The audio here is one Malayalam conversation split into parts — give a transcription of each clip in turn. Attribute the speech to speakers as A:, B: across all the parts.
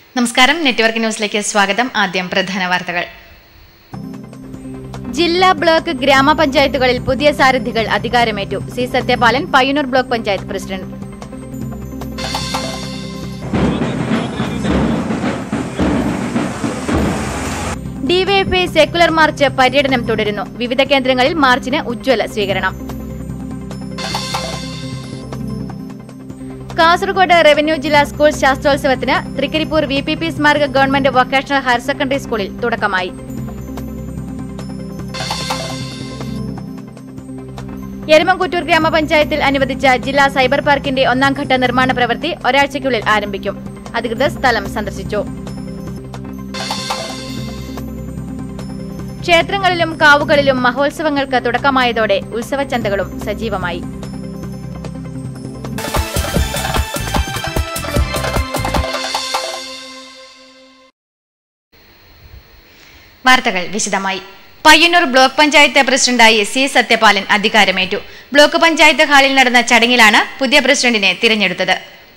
A: നമസ്കാരം നെറ്റ്വർക്ക് ന്യൂസിലേക്ക് സ്വാഗതം ആദ്യം പ്രധാന വാർത്തകൾ
B: ജില്ലാ ബ്ലോക്ക് ഗ്രാമപഞ്ചായത്തുകളിൽ പുതിയ സാരഥികൾ അധികാരമേറ്റു C Sathyapalan Payyanur block panchayat president DYFI secular march പര്യടനം തുടരുന്നു വിവിധ കേന്ദ്രങ്ങളിൽ മാർച്ചിന് ഉജ്ജ്വല സ്വീകരണം കാസർഗോഡ് റവന്യൂ ജില്ലാ സ്കൂൾ ശാസ്ത്രോത്സവത്തിന് തൃക്കരിപ്പൂർ വി പി പി സ്മാരക ഗവൺമെന്റ് വൊക്കേഷണൽ ഹയർ സെക്കൻഡറി സ്കൂളിൽ തുടക്കമായി എരമംകുറ്റൂർ ഗ്രാമപഞ്ചായത്തിൽ അനുവദിച്ച ജില്ലാ സൈബർ പാർക്കിന്റെ ഒന്നാം ഘട്ട നിർമ്മാണ പ്രവൃത്തി ഒരാഴ്ചയ്ക്കുള്ളിൽ ആരംഭിക്കും അധികൃതർ സ്ഥലം സന്ദർശിച്ചു ക്ഷേത്രങ്ങളിലും കാവുകളിലും മഹോത്സവങ്ങൾക്ക് തുടക്കമായതോടെ ഉത്സവച്ചന്തകളും സജീവമായി
A: വാർത്തകൾ വിശദമായി പയ്യന്നൂർ ബ്ലോക്ക് പഞ്ചായത്ത് പ്രസിഡന്റായി സി സത്യപാലൻ അധികാരമേറ്റു ബ്ലോക്ക് പഞ്ചായത്ത് ഹാളിൽ നടന്ന ചടങ്ങിലാണ് പുതിയ പ്രസിഡന്റിനെ തിരഞ്ഞെടുത്തത്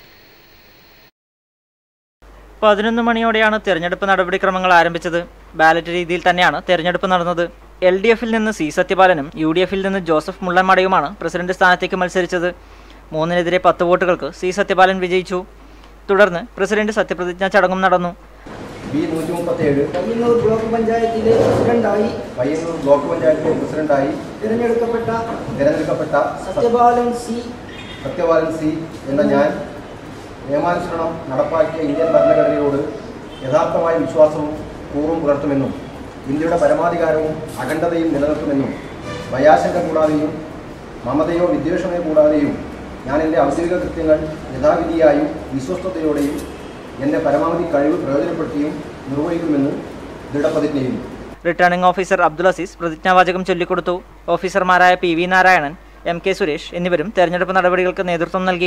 C: പതിനൊന്ന് മണിയോടെയാണ് തെരഞ്ഞെടുപ്പ് നടപടിക്രമങ്ങൾ ആരംഭിച്ചത് ബാലറ്റ് രീതിയിൽ തന്നെയാണ് തെരഞ്ഞെടുപ്പ് നടന്നത് എൽ ഡി എഫിൽ നിന്ന് സി സത്യപാലനും യു ഡി എഫിൽ നിന്ന് ജോസഫ് മുള്ളൻമടയുമാണ് പ്രസിഡന്റ് സ്ഥാനത്തേക്ക് മത്സരിച്ചത് മൂന്നിനെതിരെ പത്ത് വോട്ടുകൾക്ക് സി സത്യപാലൻ വിജയിച്ചു തുടർന്ന് പ്രസിഡന്റ് സത്യപ്രതിജ്ഞാ ചടങ്ങും നടന്നു
D: ബി നൂറ്റി മുപ്പത്തേഴ്
E: പയ്യന്നൂർ ബ്ലോക്ക് പഞ്ചായത്തിലെ പ്രസിഡന്റായി
D: പയ്യന്നൂർ ബ്ലോക്ക് പഞ്ചായത്തിലെ പ്രസിഡന്റായി
E: തിരഞ്ഞെടുക്കപ്പെട്ട
D: തിരഞ്ഞെടുക്കപ്പെട്ട
E: സത്യപാലൻ സി
D: സത്യപാലൻ സി എന്ന ഞാൻ നിയമാനുസരണം നടപ്പാക്കിയ ഇന്ത്യൻ ഭരണഘടനയോട് യഥാർത്ഥമായ വിശ്വാസവും കൂറും പുലർത്തുമെന്നും ഇന്ത്യയുടെ പരമാധികാരവും അഖണ്ഡതയും നിലനിർത്തുമെന്നും ഭയാശങ്ക കൂടാതെയും മമതയോ വിദ്വേഷമോ കൂടാതെയും ഞാൻ എൻ്റെ ഔദ്യോഗിക കൃത്യങ്ങൾ യഥാവിധിയായും വിശ്വസ്തയോടെയും എൻ്റെ പരമാവധി കഴിവ് പ്രയോജനപ്പെടുത്തിയും നിർവഹിക്കുമെന്ന് ദൃഢപ്രതിജ്ഞ ചെയ്യുന്നു
C: റിട്ടേണിംഗ് ഓഫീസർ അബ്ദുൽ അസീസ് പ്രതിജ്ഞാവാചകം ചൊല്ലിക്കൊടുത്തു ഓഫീസർമാരായ P V Narayanan M K Suresh എന്നിവരും തെരഞ്ഞെടുപ്പ് നടപടികൾക്ക് നേതൃത്വം നൽകി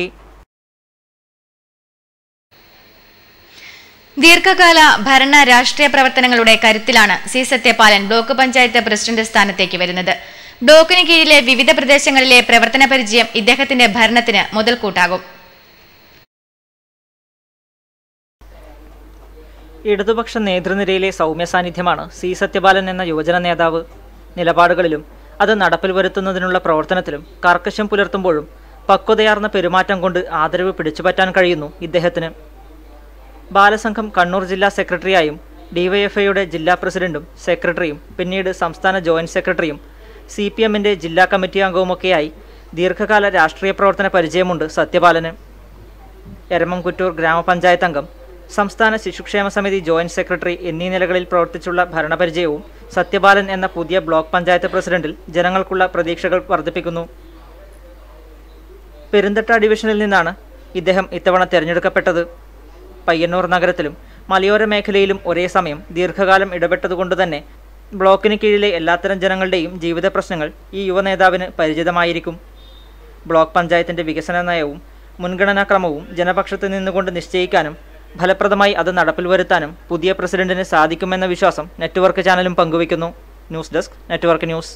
A: ദീർഘകാല ഭരണ രാഷ്ട്രീയ പ്രവർത്തനങ്ങളുടെ കരുത്തിലാണ് C Sathyapalan block panchayat president സ്ഥാനത്തേക്ക് വരുന്നത് ബ്ലോക്കിന് കീഴിലെ വിവിധ പ്രദേശങ്ങളിലെ പ്രവർത്തന പരിചയം ഇദ്ദേഹത്തിന്റെ ഭരണത്തിന് മുതൽക്കൂട്ടാകും
C: ഇടതുപക്ഷ നേതൃനിരയിലെ സൗമ്യ സാന്നിധ്യമാണ് സി സത്യപാലൻ എന്ന യുവജന നേതാവ് നിലപാടുകളിലും അത് നടപ്പിൽ വരുത്തുന്നതിനുള്ള പ്രവർത്തനത്തിലും കർക്കശം പുലർത്തുമ്പോഴും പക്വതയാർന്ന പെരുമാറ്റം കൊണ്ട് ആദരവ് പിടിച്ചുപറ്റാൻ കഴിയുന്നു ഇദ്ദേഹത്തിന് ബാലസംഘം കണ്ണൂർ ജില്ലാ സെക്രട്ടറിയായും ഡിവൈഎഫ്ഐയുടെ ജില്ലാ പ്രസിഡന്റും സെക്രട്ടറിയും പിന്നീട് സംസ്ഥാന ജോയിന്റ് സെക്രട്ടറിയും സി പി എമ്മിൻ്റെ ജില്ലാ കമ്മിറ്റി അംഗവുമൊക്കെയായി ദീർഘകാല രാഷ്ട്രീയ പ്രവർത്തന പരിചയമുണ്ട് സത്യപാലന് എരമംകുറ്റൂർ ഗ്രാമപഞ്ചായത്ത് അംഗം സംസ്ഥാന ശിശുക്ഷേമ സമിതി ജോയിന്റ് സെക്രട്ടറി എന്നീ നിലകളിൽ പ്രവർത്തിച്ചുള്ള ഭരണപരിചയവും സത്യപാലൻ എന്ന പുതിയ ബ്ലോക്ക് പഞ്ചായത്ത് പ്രസിഡന്റിൽ ജനങ്ങൾക്കുള്ള പ്രതീക്ഷകൾ വർദ്ധിപ്പിക്കുന്നു പെരുന്തട്ട ഡിവിഷനിൽ നിന്നാണ് ഇദ്ദേഹം ഇത്തവണ തിരഞ്ഞെടുക്കപ്പെട്ടത് പയ്യന്നൂർ നഗരത്തിലും മലയോര മേഖലയിലും ഒരേ സമയം ദീർഘകാലം ഇടപെട്ടതുകൊണ്ട് തന്നെ ബ്ലോക്കിന് കീഴിലെ എല്ലാത്തരം ജനങ്ങളുടെയും ജീവിത പ്രശ്നങ്ങൾ ഈ യുവ നേതാവിന് പരിചിതമായിരിക്കും ബ്ലോക്ക് പഞ്ചായത്തിന്റെ വികസന നയവും മുൻഗണനാക്രമവും ജനപക്ഷത്ത് നിന്നുകൊണ്ട് നിശ്ചയിക്കാനും ഫലപ്രദമായി അത് നടപ്പിൽ വരുത്താനും പുതിയ പ്രസിഡന്റിന് സാധിക്കുമെന്ന വിശ്വാസം നെറ്റ്വർക്ക് ചാനലും പങ്കുവയ്ക്കുന്നു news desk network news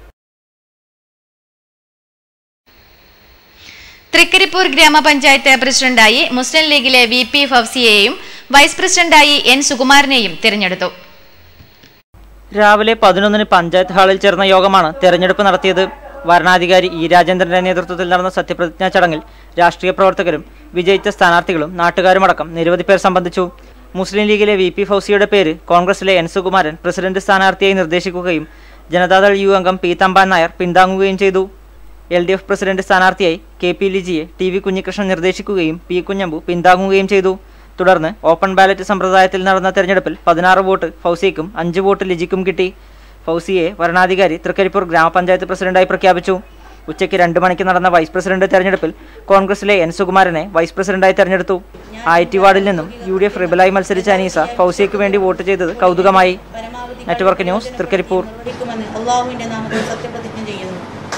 A: Trikaripur ഗ്രാമപഞ്ചായത്ത് പ്രസിഡന്റായി മുസ്ലിം ലീഗിലെ വി പി ഫൗസിയെയും വൈസ് പ്രസിഡന്റായി എൻ സുകുമാരനെയും തിരഞ്ഞെടുത്തു
C: രാവിലെ പതിനൊന്നിന് പഞ്ചായത്ത് ഹാളിൽ ചേർന്ന യോഗമാണ് തെരഞ്ഞെടുപ്പ് നടത്തിയത് വരണാധികാരി ഇ രാജേന്ദ്രന്റെ നേതൃത്വത്തിൽ നടന്ന സത്യപ്രതിജ്ഞാ ചടങ്ങിൽ രാഷ്ട്രീയ പ്രവർത്തകരും വിജയിച്ച സ്ഥാനാർത്ഥികളും നാട്ടുകാരുമടക്കം നിരവധി പേർ സംബന്ധിച്ചു മുസ്ലിം ലീഗിലെ വി പി ഫൗസിയുടെ പേര് കോൺഗ്രസിലെ എൻ സുകുമാരൻ പ്രസിഡന്റ് സ്ഥാനാർത്ഥിയായി നിർദ്ദേശിക്കുകയും ജനതാദൾ യു അംഗം പി തമ്പാൻ നായർ പിന്താങ്ങുകയും ചെയ്തു എൽ ഡി എഫ് പ്രസിഡന്റ് സ്ഥാനാർത്ഥിയായി കെ പി ലിജിയെ ടി വി കുഞ്ഞികൃഷ്ണൻ നിർദ്ദേശിക്കുകയും പി കുഞ്ഞമ്പു പിന്താങ്ങുകയും ചെയ്തു തുടർന്ന് ഓപ്പൺ ബാലറ്റ് സമ്പ്രദായത്തിൽ നടന്ന തെരഞ്ഞെടുപ്പിൽ പതിനാറ് വോട്ട് ഫൗസിക്കും അഞ്ച് വോട്ട് ലിജിക്കും കിട്ടി ഫൗസിയെ വരണാധികാരി തൃക്കരിപ്പൂർ ഗ്രാമപഞ്ചായത്ത് പ്രസിഡന്റായി പ്രഖ്യാപിച്ചു ഉച്ചയ്ക്ക് രണ്ട് മണിക്ക് നടന്ന വൈസ് പ്രസിഡന്റ് തെരഞ്ഞെടുപ്പിൽ കോൺഗ്രസിലെ എൻ സുകുമാരനെ വൈസ് പ്രസിഡന്റായി തെരഞ്ഞെടുത്തു ആയിറ്റി വാർഡിൽ നിന്നും യു ഡി എഫ് റിബലായി മത്സരിച്ച അനീസ ഫൗസിയയ്ക്ക് വേണ്ടി വോട്ട് ചെയ്തത് കൗതുകമായി നെറ്റ്വർക്ക് ന്യൂസ് തൃക്കരിപ്പൂർ
F: ക്കുമെന്ന് അള്ളാഹുവിന്റെ നാമത്തിൽ സത്യപ്രതിജ്ഞ ചെയ്യുന്നു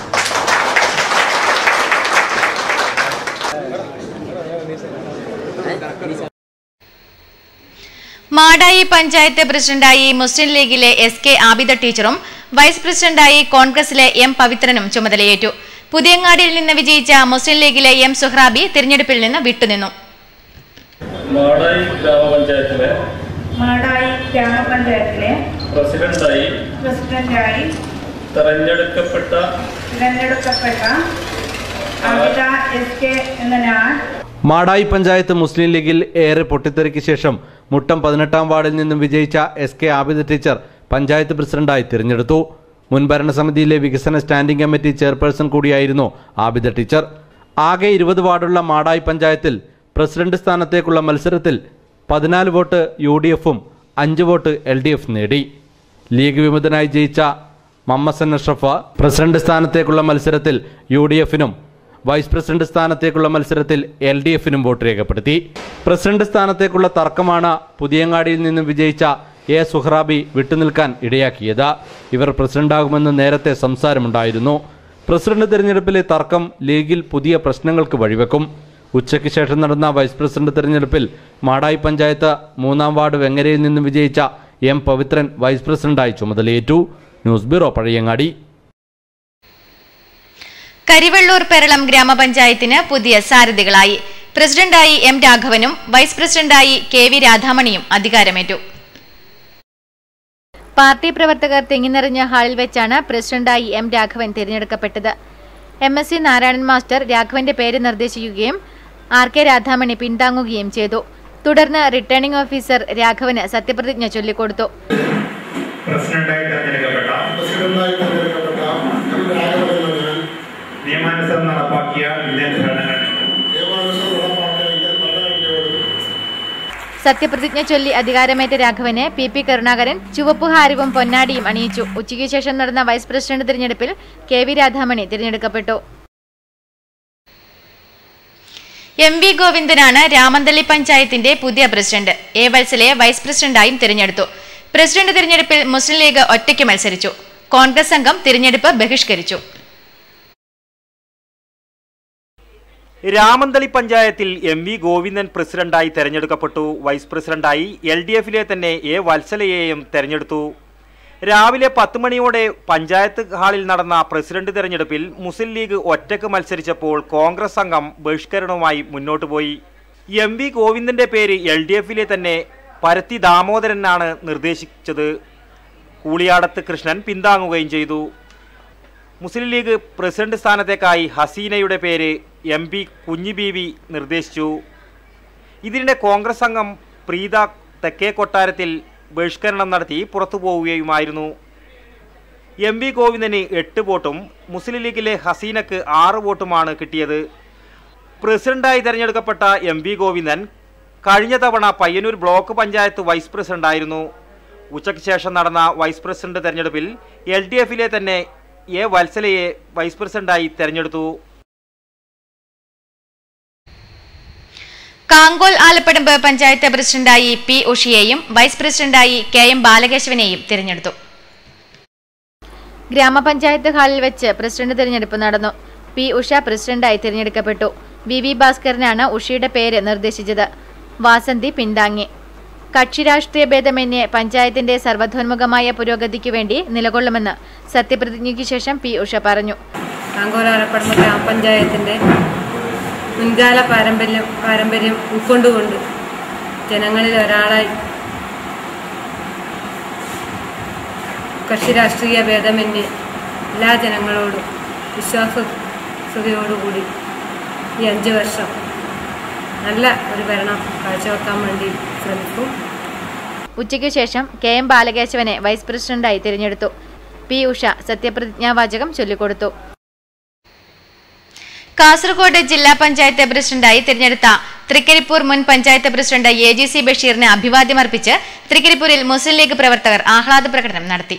A: മാടായി പഞ്ചായത്ത് പ്രസിഡന്റായി മുസ്ലിം ലീഗിലെ എസ് കെ ആബിദ ടീച്ചറും വൈസ് പ്രസിഡന്റായി കോൺഗ്രസിലെ എം പവിത്രനും ചുമതലയേറ്റു പുതിയങ്ങാടിയിൽ നിന്ന് വിജയിച്ച മുസ്ലിം ലീഗിലെ എം സുഹ്രാബി തിരഞ്ഞെടുപ്പിൽ നിന്ന് വിട്ടുനിന്നു
G: മാടായി ഗ്രാമപഞ്ചായത്തിലെ
H: മാടായി ഗ്രാമപഞ്ചായത്തിലെ
G: പ്രസിഡന്റായി
H: പ്രസിഡന്റായി
G: തെരഞ്ഞെടുക്കപ്പെട്ട
H: തിരഞ്ഞെടുക്കപ്പെട്ട അമിത എസ് കെ എന്ന ഞാൻ
I: മാടായി പഞ്ചായത്ത് മുസ്ലിം ലീഗിൽ ഏറെ പൊട്ടിത്തെറിക്ക് ശേഷം മുട്ടം പതിനെട്ടാം വാർഡിൽ നിന്നും വിജയിച്ച S K Abida teacher panchayat പ്രസിഡന്റായി തിരഞ്ഞെടുത്തു മുൻ ഭരണസമിതിയിലെ വികസന സ്റ്റാൻഡിംഗ് കമ്മിറ്റി ചെയർപേഴ്സൺ കൂടിയായിരുന്നു ആബിദ ടീച്ചർ ആകെ ഇരുപത് വാർഡുള്ള മാടായി പഞ്ചായത്തിൽ പ്രസിഡന്റ് സ്ഥാനത്തേക്കുള്ള മത്സരത്തിൽ പതിനാല് വോട്ട് യു ഡി എഫും അഞ്ച് വോട്ട് എൽ ഡി എഫ് നേടി ലീഗ് വിമതനായി ജയിച്ച മമ്മസൻ അഷ്റഫ പ്രസിഡന്റ് സ്ഥാനത്തേക്കുള്ള മത്സരത്തിൽ യു ഡി എഫിനും വൈസ് പ്രസിഡന്റ് സ്ഥാനത്തേക്കുള്ള മത്സരത്തിൽ എൽ ഡി എഫിനും വോട്ട് രേഖപ്പെടുത്തി പ്രസിഡന്റ് സ്ഥാനത്തേക്കുള്ള തർക്കമാണ് പുതിയങ്ങാടിയിൽ നിന്നും വിജയിച്ച എ സുഹ്റാബി വിട്ടുനിൽക്കാൻ ഇടയാക്കിയത് ഇവർ പ്രസിഡന്റാകുമെന്ന് നേരത്തെ സംസാരമുണ്ടായിരുന്നു പ്രസിഡന്റ് തെരഞ്ഞെടുപ്പിലെ തർക്കം ലീഗിൽ പുതിയ പ്രശ്നങ്ങൾക്ക് വഴിവെക്കും ഉച്ചയ്ക്ക് ശേഷം നടന്ന വൈസ് പ്രസിഡന്റ് തെരഞ്ഞെടുപ്പിൽ മാടായി പഞ്ചായത്ത് മൂന്നാം വാർഡ് വെങ്ങരയിൽ നിന്നും വിജയിച്ച എം പവിത്രൻ വൈസ് പ്രസിഡന്റായി ചുമതലയേറ്റു ന്യൂസ് ബ്യൂറോ പഴയങ്ങാടി
A: കരിവെള്ളൂർ പെരളം ഗ്രാമപഞ്ചായത്തിന് പുതിയ സാരഥികളായി പ്രസിഡന്റായി എം രാഘവനും വൈസ് പ്രസിഡന്റായി കെ വി രാധാമണിയും അധികാരമേറ്റു
B: പാർട്ടി പ്രവർത്തകർ തിങ്ങിനിറഞ്ഞ ഹാളിൽ വെച്ചാണ് പ്രസിഡന്റായി എം രാഘവൻ തിരഞ്ഞെടുക്കപ്പെട്ടത് M S C Narayanan master രാഘവന്റെ പേര് നിർദ്ദേശിക്കുകയും ആർ കെ രാധാമണി പിന്താങ്ങുകയും ചെയ്തു തുടർന്ന് റിട്ടേണിംഗ് ഓഫീസർ രാഘവന് സത്യപ്രതിജ്ഞ ചൊല്ലിക്കൊടുത്തു
J: പ്രസിഡന്റായി തെരഞ്ഞെടുക്കപ്പെട്ട പ്രസിഡന്റായി തെരഞ്ഞെടുക്കപ്പെട്ട നിയമാനുസരണം നടപ്പാക്കിയ ഇന്ത്യൻ ഭരണഘടന നിയമാനുസരണം നടപ്പാക്കിയ ഇന്ത്യൻ ഭരണഘടനയോട്
B: സത്യപ്രതിജ്ഞ ചൊല്ലി അധികാരമേറ്റ രാഘവനെ പി പി കരുണാകരൻ ചുവപ്പുഹാരവും പൊന്നാടിയും അണിയിച്ചു ഉച്ചയ്ക്ക് ശേഷം നടന്ന വൈസ് പ്രസിഡന്റ് തിരഞ്ഞെടുപ്പിൽ കെ വി രാധാമണി തിരഞ്ഞെടുക്കപ്പെട്ടു
A: എം വി ഗോവിന്ദനാണ് രാമന്തളി പഞ്ചായത്തിന്റെ പുതിയ പ്രസിഡന്റ് എ വത്സലയെ വൈസ് പ്രസിഡന്റായും തിരഞ്ഞെടുത്തു പ്രസിഡന്റ് തിരഞ്ഞെടുപ്പിൽ മുസ്ലിം ലീഗ് ഒറ്റയ്ക്ക് മത്സരിച്ചു കോൺഗ്രസ് സംഘം തിരഞ്ഞെടുപ്പ് ബഹിഷ്കരിച്ചു
K: രാമന്തളി പഞ്ചായത്തിൽ എം വി ഗോവിന്ദൻ പ്രസിഡന്റായി തെരഞ്ഞെടുക്കപ്പെട്ടു വൈസ് പ്രസിഡന്റായി എൽ ഡി എഫിലെ തന്നെ എ വത്സലയെയും തെരഞ്ഞെടുത്തു രാവിലെ പത്ത് മണിയോടെ പഞ്ചായത്ത് ഹാളിൽ നടന്ന പ്രസിഡന്റ് തെരഞ്ഞെടുപ്പിൽ മുസ്ലിം ലീഗ് ഒറ്റക്ക് മത്സരിച്ചപ്പോൾ കോൺഗ്രസ് സംഘം ബഹിഷ്കരണവുമായി മുന്നോട്ട് പോയി എം വി ഗോവിന്ദന്റെ പേര് എൽ ഡി എഫിലെ തന്നെ പരത്തി ദാമോദരനാണ് നിർദ്ദേശിച്ചത് കൂളിയാടത്ത് കൃഷ്ണൻ പിന്താങ്ങുകയും ചെയ്തു മുസ്ലിം ലീഗ് പ്രസിഡന്റ് സ്ഥാനത്തേക്കായി ഹസീനയുടെ പേര് എം പി കുഞ്ഞിബീവി നിർദ്ദേശിച്ചു ഇതിനിടെ കോൺഗ്രസ് അംഗം പ്രീത തെക്കേ കൊട്ടാരത്തിൽ ബഹിഷ്കരണം നടത്തി പുറത്തു പോവുകയുമായിരുന്നു എം വി ഗോവിന്ദന് എട്ട് വോട്ടും മുസ്ലിം ലീഗിലെ ഹസീനക്ക് ആറ് വോട്ടുമാണ് കിട്ടിയത് പ്രസിഡന്റായി തെരഞ്ഞെടുക്കപ്പെട്ട എം വി ഗോവിന്ദൻ കഴിഞ്ഞ തവണ പയ്യന്നൂർ ബ്ലോക്ക് പഞ്ചായത്ത് വൈസ് പ്രസിഡന്റായിരുന്നു ഉച്ചയ്ക്ക് ശേഷം നടന്ന വൈസ് പ്രസിഡന്റ് തെരഞ്ഞെടുപ്പിൽ എൽ ഡി എഫിലെ തന്നെ എ വത്സലയെ വൈസ് പ്രസിഡന്റായി തെരഞ്ഞെടുത്തു
A: കാങ്കോൽ ആലപ്പടമ്പ് പഞ്ചായത്ത് പ്രസിഡന്റായി പി ഉഷിയെയും വൈസ് പ്രസിഡന്റായി കെ എം ബാലകേശവനെയും തിരഞ്ഞെടുത്തു
B: ഗ്രാമപഞ്ചായത്ത് ഹാളിൽ വെച്ച് പ്രസിഡന്റ് തിരഞ്ഞെടുപ്പ് നടന്നു പി ഉഷ പ്രസിഡന്റായി തിരഞ്ഞെടുക്കപ്പെട്ടു വി വി ഭാസ്കരനാണ് ഉഷയുടെ പേര് നിർദ്ദേശിച്ചത് വാസന്തി പിന്താങ്ങി കക്ഷി രാഷ്ട്രീയ ഭേദമന്യേ പഞ്ചായത്തിന്റെ സർവ്വധോന്മുഖമായ പുരോഗതിക്കു വേണ്ടി നിലകൊള്ളുമെന്ന് സത്യപ്രതിജ്ഞയ്ക്ക് ശേഷം പി ഉഷ പറഞ്ഞു
L: കാങ്കോലാലപ്പടമ്പ ഗ്രാമപഞ്ചായത്തിൻ്റെ മുൻകാല പാരമ്പര്യം പാരമ്പര്യം ഉൾക്കൊണ്ടുകൊണ്ട് ജനങ്ങളിൽ ഒരാളായി കക്ഷി രാഷ്ട്രീയ ഭേദമന്യേ എല്ലാ ജനങ്ങളോടും വിശ്വാസതയോടുകൂടി ഈ അഞ്ച് വർഷം നല്ല ഒരു ഭരണം കാഴ്ചവെക്കാൻ വേണ്ടി ശ്രമിക്കും
B: ഉച്ചയ്ക്ക് ശേഷം കെ എം ബാലകേശവനെ വൈസ് പ്രസിഡന്റായി തിരഞ്ഞെടുത്തു പി ഉഷ സത്യപ്രതിജ്ഞാവാചകം ചൊല്ലിക്കൊടുത്തു
A: കാസർഗോഡ് ജില്ലാ പഞ്ചായത്ത് പ്രസിഡന്റായി തിരഞ്ഞെടുത്ത തൃക്കരിപ്പൂർ മുൻ panchayat president A G C ബഷീറിന് അഭിവാദ്യമർപ്പിച്ച് തൃക്കരിപ്പൂരിൽ മുസ്ലിം ലീഗ് പ്രവർത്തകർ ആഹ്ലാദ പ്രകടനം നടത്തി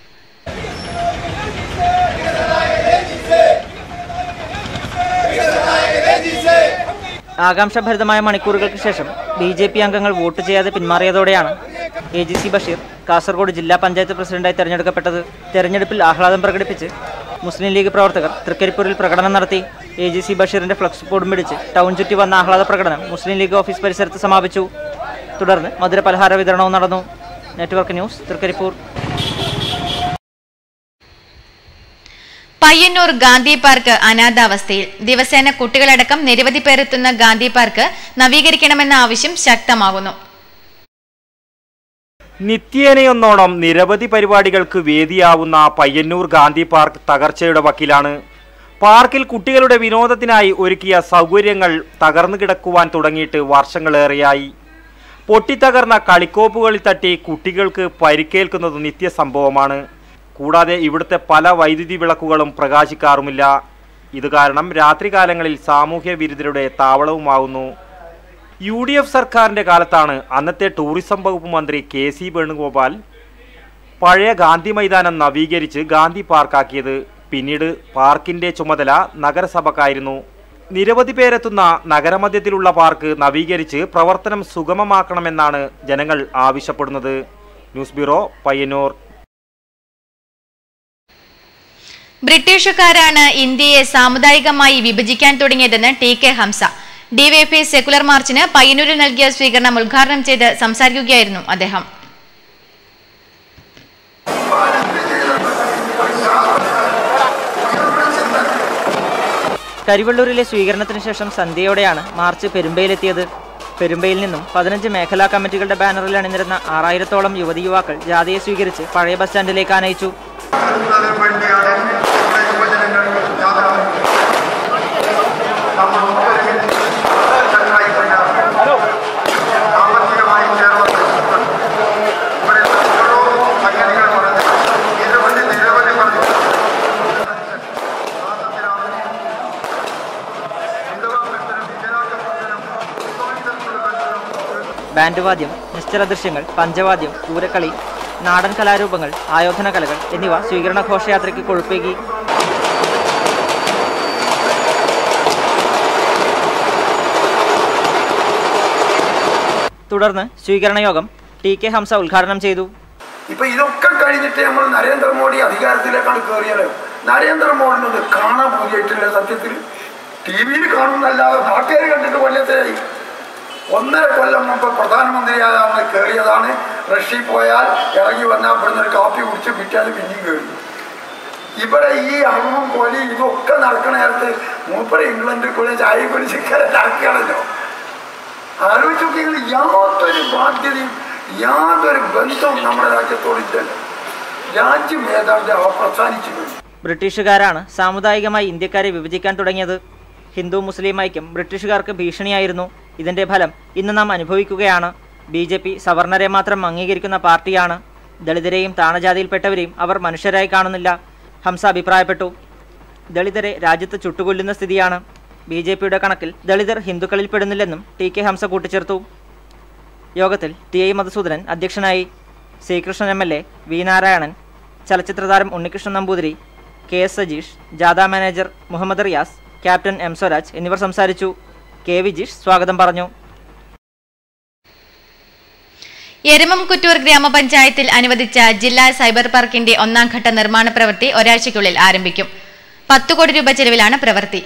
C: ആകാംക്ഷഭരിതമായ മണിക്കൂറുകൾക്ക് ശേഷം ബി ജെ പി അംഗങ്ങൾ വോട്ട് ചെയ്യാതെ പിന്മാറിയതോടെയാണ് A G C Basheer Kasaragod ജില്ലാ പഞ്ചായത്ത് പ്രസിഡന്റായി തെരഞ്ഞെടുക്കപ്പെട്ടത് തെരഞ്ഞെടുപ്പിൽ ആഹ്ലാദം പ്രകടിപ്പിച്ച് മുസ്ലിം ലീഗ് പ്രവർത്തകർ തൃക്കരിപ്പൂരിൽ പ്രകടനം നടത്തി എ ജി സി ബഷീറിന്റെ ഫ്ലക്സ് ബോർഡും പിടിച്ച് ടൗൺ ചുറ്റി വന്ന ആഹ്ലാദ പ്രകടനം മുസ്ലിം ലീഗ് ഓഫീസ് പരിസരത്ത് സമാപിച്ചു തുടർന്ന് മധുര പലഹാര വിതരണവും നടന്നു network news Trikaripur
A: Payyanur Gandhi park അനാഥാവസ്ഥയിൽ ദിവസേന കുട്ടികളടക്കം നിരവധി പേർ എത്തുന്ന ഗാന്ധി പാർക്ക് നവീകരിക്കണമെന്ന ആവശ്യം ശക്തമാകുന്നു
K: നിത്യേനയൊന്നോണം നിരവധി പരിപാടികൾക്ക് വേദിയാവുന്ന പയ്യന്നൂർ ഗാന്ധി പാർക്ക് തകർച്ചയുടെ വക്കിലാണ് പാർക്കിൽ കുട്ടികളുടെ വിനോദത്തിനായി ഒരുക്കിയ സൗകര്യങ്ങൾ തകർന്നു കിടക്കുവാൻ തുടങ്ങിയിട്ട് വർഷങ്ങളേറെയായി പൊട്ടിത്തകർന്ന കളിക്കോപ്പുകളിൽ തട്ടി കുട്ടികൾക്ക് പരിക്കേൽക്കുന്നത് നിത്യസംഭവമാണ് കൂടാതെ ഇവിടുത്തെ പല വൈദ്യുതി വിളക്കുകളും പ്രകാശിക്കാറുമില്ല ഇത് കാരണം രാത്രികാലങ്ങളിൽ സാമൂഹ്യ വിരുദ്ധരുടെ താവളവുമാകുന്നു യു ഡി എഫ് സർക്കാരിന്റെ കാലത്താണ് അന്നത്തെ ടൂറിസം വകുപ്പ് മന്ത്രി കെ സി വേണുഗോപാൽ പഴയ ഗാന്ധി മൈതാനം നവീകരിച്ച് ഗാന്ധി പാർക്കാക്കിയത് പിന്നീട് പാർക്കിന്റെ ചുമതല നഗരസഭക്കായിരുന്നു നിരവധി പേരെത്തുന്ന നഗരമധ്യത്തിലുള്ള പാർക്ക് നവീകരിച്ച് പ്രവർത്തനം സുഗമമാക്കണമെന്നാണ് ജനങ്ങൾ ആവശ്യപ്പെടുന്നത് ന്യൂസ് ബ്യൂറോ പയ്യന്നൂർ
A: ബ്രിട്ടീഷുകാരാണ് ഇന്ത്യയെ സാമുദായികമായി വിഭജിക്കാൻ തുടങ്ങിയതെന്ന് T K Hamza DYFI secular മാർച്ചിന് പയ്യന്നൂരിൽ നൽകിയ സ്വീകരണം ഉദ്ഘാടനം ചെയ്ത് സംസാരിക്കുകയായിരുന്നു അദ്ദേഹം
C: കരിവള്ളൂരിലെ സ്വീകരണത്തിന് ശേഷം സന്ധ്യയോടെയാണ് മാർച്ച് പെരുമ്പയിലെത്തിയത് പെരുമ്പയിൽ നിന്നും പതിനഞ്ച് മേഖലാ കമ്മിറ്റികളുടെ ബാനറിൽ അണിനിരുന്ന ആറായിരത്തോളം യുവതി യുവാക്കൾ ജാഥയെ സ്വീകരിച്ച് പഴയ ബസ് സ്റ്റാൻഡിലേക്ക് ആനയിച്ചു ബാൻഡ് വാദ്യം നിശ്ചല ദൃശ്യങ്ങൾ പഞ്ചവാദ്യം പൂരക്കളി നാടൻ കലാരൂപങ്ങൾ ആയോധന കലകൾ എന്നിവ സ്വീകരണ ഘോഷയാത്രയ്ക്ക് കൊഴുപ്പേകി തുടർന്ന് സ്വീകരണ യോഗം ടി കെ ഹംസ ഉദ്ഘാടനം ചെയ്തു
M: ഇപ്പൊ ഇതൊക്കെ കഴിഞ്ഞിട്ട് നമ്മൾ നരേന്ദ്രമോദി അധികാരത്തിലേക്കാണ് കയറിയത് നരേന്ദ്രമോദിനൊന്ന് കാണാൻ പോയിട്ടില്ല സത്യത്തിൽ ടി വിയിൽ കാണുന്നല്ലാതെ നാട്ടുകാർ കണ്ടിട്ട് കൊല്ലത്തിലായി ഒന്നര കൊല്ലം മുമ്പ് പ്രധാനമന്ത്രിയായ അന്ന് കയറിയതാണ് റഷ്യയിൽ പോയാൽ ഇറങ്ങി വന്നാൽ ഇവിടുന്ന് ഒരു കാപ്പി കുടിച്ച് പിറ്റാൽ പിന്നെയും കയറി ഇവിടെ ഈ അമ്മം കൊലി ഇതൊക്കെ നടക്കണ നേരത്ത് മൂപ്പര ഇംഗ്ലണ്ടിൽ കൂടെ ചായ കുടിച്ച് നടക്കുകയാണല്ലോ ആലോചിച്ച് നോക്കിയാൽ യാതൊരു ബാധ്യതയും യാതൊരു ബന്ധവും നമ്മുടെ രാജ്യത്തോടില്ലല്ലോ രാജ്യം ഏതാണ്ട് അവസാനിച്ചു പോയി
C: ബ്രിട്ടീഷുകാരാണ് സാമുദായികമായി ഇന്ത്യക്കാരെ വിഭജിക്കാൻ തുടങ്ങിയത് ഹിന്ദു മുസ്ലിം ഐക്യം ബ്രിട്ടീഷുകാർക്ക് ഭീഷണിയായിരുന്നു ഇതിന്റെ ഫലം ഇന്ന് നാം അനുഭവിക്കുകയാണ് ബി ജെ പി സവർണരെ മാത്രം അംഗീകരിക്കുന്ന പാർട്ടിയാണ് ദളിതരെയും താണജാതിയിൽപ്പെട്ടവരെയും അവർ മനുഷ്യരായി കാണുന്നില്ല ഹംസ അഭിപ്രായപ്പെട്ടു ദളിതരെ രാജ്യത്ത് ചുട്ടുകൊല്ലുന്ന സ്ഥിതിയാണ് ബി ജെ പിയുടെ കണക്കിൽ ദളിതർ ഹിന്ദുക്കളിൽ പെടുന്നില്ലെന്നും ടി കെ ഹംസ കൂട്ടിച്ചേർത്തു യോഗത്തിൽ ടി ഐ മധുസൂദനൻ അധ്യക്ഷനായി Sreekrishnan M L A V Narayanan ചലച്ചിത്രതാരം ഉണ്ണികൃഷ്ണൻ നമ്പൂതിരി കെ എസ് സജീഷ് ജാഥ manager Muhammad Riyas captain M Swaraj എന്നിവർ സംസാരിച്ചു കെ വിജീഷ് സ്വാഗതം പറഞ്ഞു
A: എരമംകുറ്റൂർ ഗ്രാമപഞ്ചായത്തിൽ അനുവദിച്ച ജില്ലാ സൈബർ പാർക്കിന്റെ ഒന്നാം ഘട്ട നിർമ്മാണ പ്രവൃത്തി ഒരാഴ്ചയ്ക്കുള്ളിൽ ആരംഭിക്കും പത്തു കോടി രൂപ ചെലവിലാണ് പ്രവൃത്തി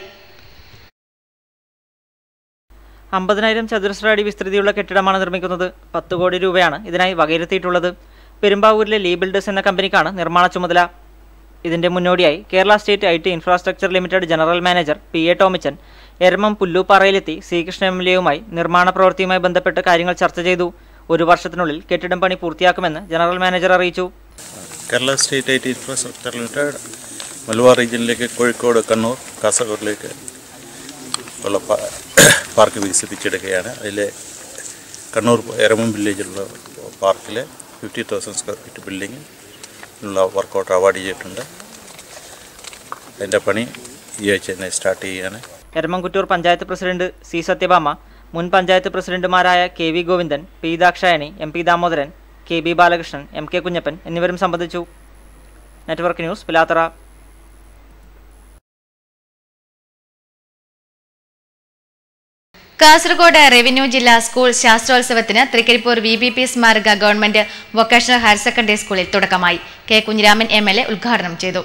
C: അമ്പതിനായിരം ചതുരശ്ര അടി വിസ്തൃതിയുള്ള കെട്ടിടമാണ് നിർമ്മിക്കുന്നത് പത്ത് കോടി രൂപയാണ് ഇതിനായി വകയിരുത്തിയിട്ടുള്ളത് പെരുമ്പാവൂരിലെ ലീ ബിൽഡേഴ്സ് എന്ന കമ്പനിക്കാണ് നിർമ്മാണ ചുമതല ഇതിന്റെ മുന്നോടിയായി Kerala state I T infrastructure limited general manager P A Tomichan Eramam പുല്ലൂപ്പാറയിലെത്തി ശ്രീകൃഷ്ണ എം എൽ എയുമായി നിർമ്മാണ പ്രവൃത്തിയുമായി ബന്ധപ്പെട്ട് കാര്യങ്ങൾ ചർച്ച ചെയ്തു ഒരു വർഷത്തിനുള്ളിൽ കെട്ടിടം പണി പൂർത്തിയാക്കുമെന്ന് ജനറൽ മാനേജർ അറിയിച്ചു
N: Kerala state I T infrastructure limited Malabar റീജിയനിലേക്ക് കോഴിക്കോട് കണ്ണൂർ കാസർഗോഡിലേക്ക് ഉള്ള പാ- പാർക്ക് വികസിപ്പിച്ചെടുക്കുകയാണ് അതിലെ കണ്ണൂർ എരമം വില്ലേജിലുള്ള പാർക്കിലെ ഫിഫ്റ്റി തൗസൻഡ് സ്ക്വയർ ഫീറ്റ് ബിൽഡിങ്ങിനുള്ള വർക്കൗട്ട് അവാർഡ് ചെയ്തിട്ടുണ്ട് അതിൻ്റെ പണി ഈ ആഴ്ച തന്നെ സ്റ്റാർട്ട് ചെയ്യുകയാണ്
C: എരമംകുറ്റൂർ പഞ്ചായത്ത് പ്രസിഡന്റ് സി സത്യഭാമ മുൻ പഞ്ചായത്ത് പ്രസിഡന്റുമാരായ K V Govindan P Dakshayani M P Damodaran K B Balakrishnan M K Kunhappan എന്നിവരും സംബന്ധിച്ചു network news Pilathara
A: Kasaragod revenue ജില്ലാ സ്കൂൾ ശാസ്ത്രോത്സവത്തിന് തൃക്കരിപ്പൂർ വി ബി പി സ്മാരക ഗവൺമെന്റ് വൊക്കേഷണൽ ഹയർ സെക്കൻഡറി സ്കൂളിൽ തുടക്കമായി K Kunhiraman M L A ഉദ്ഘാടനം ചെയ്തു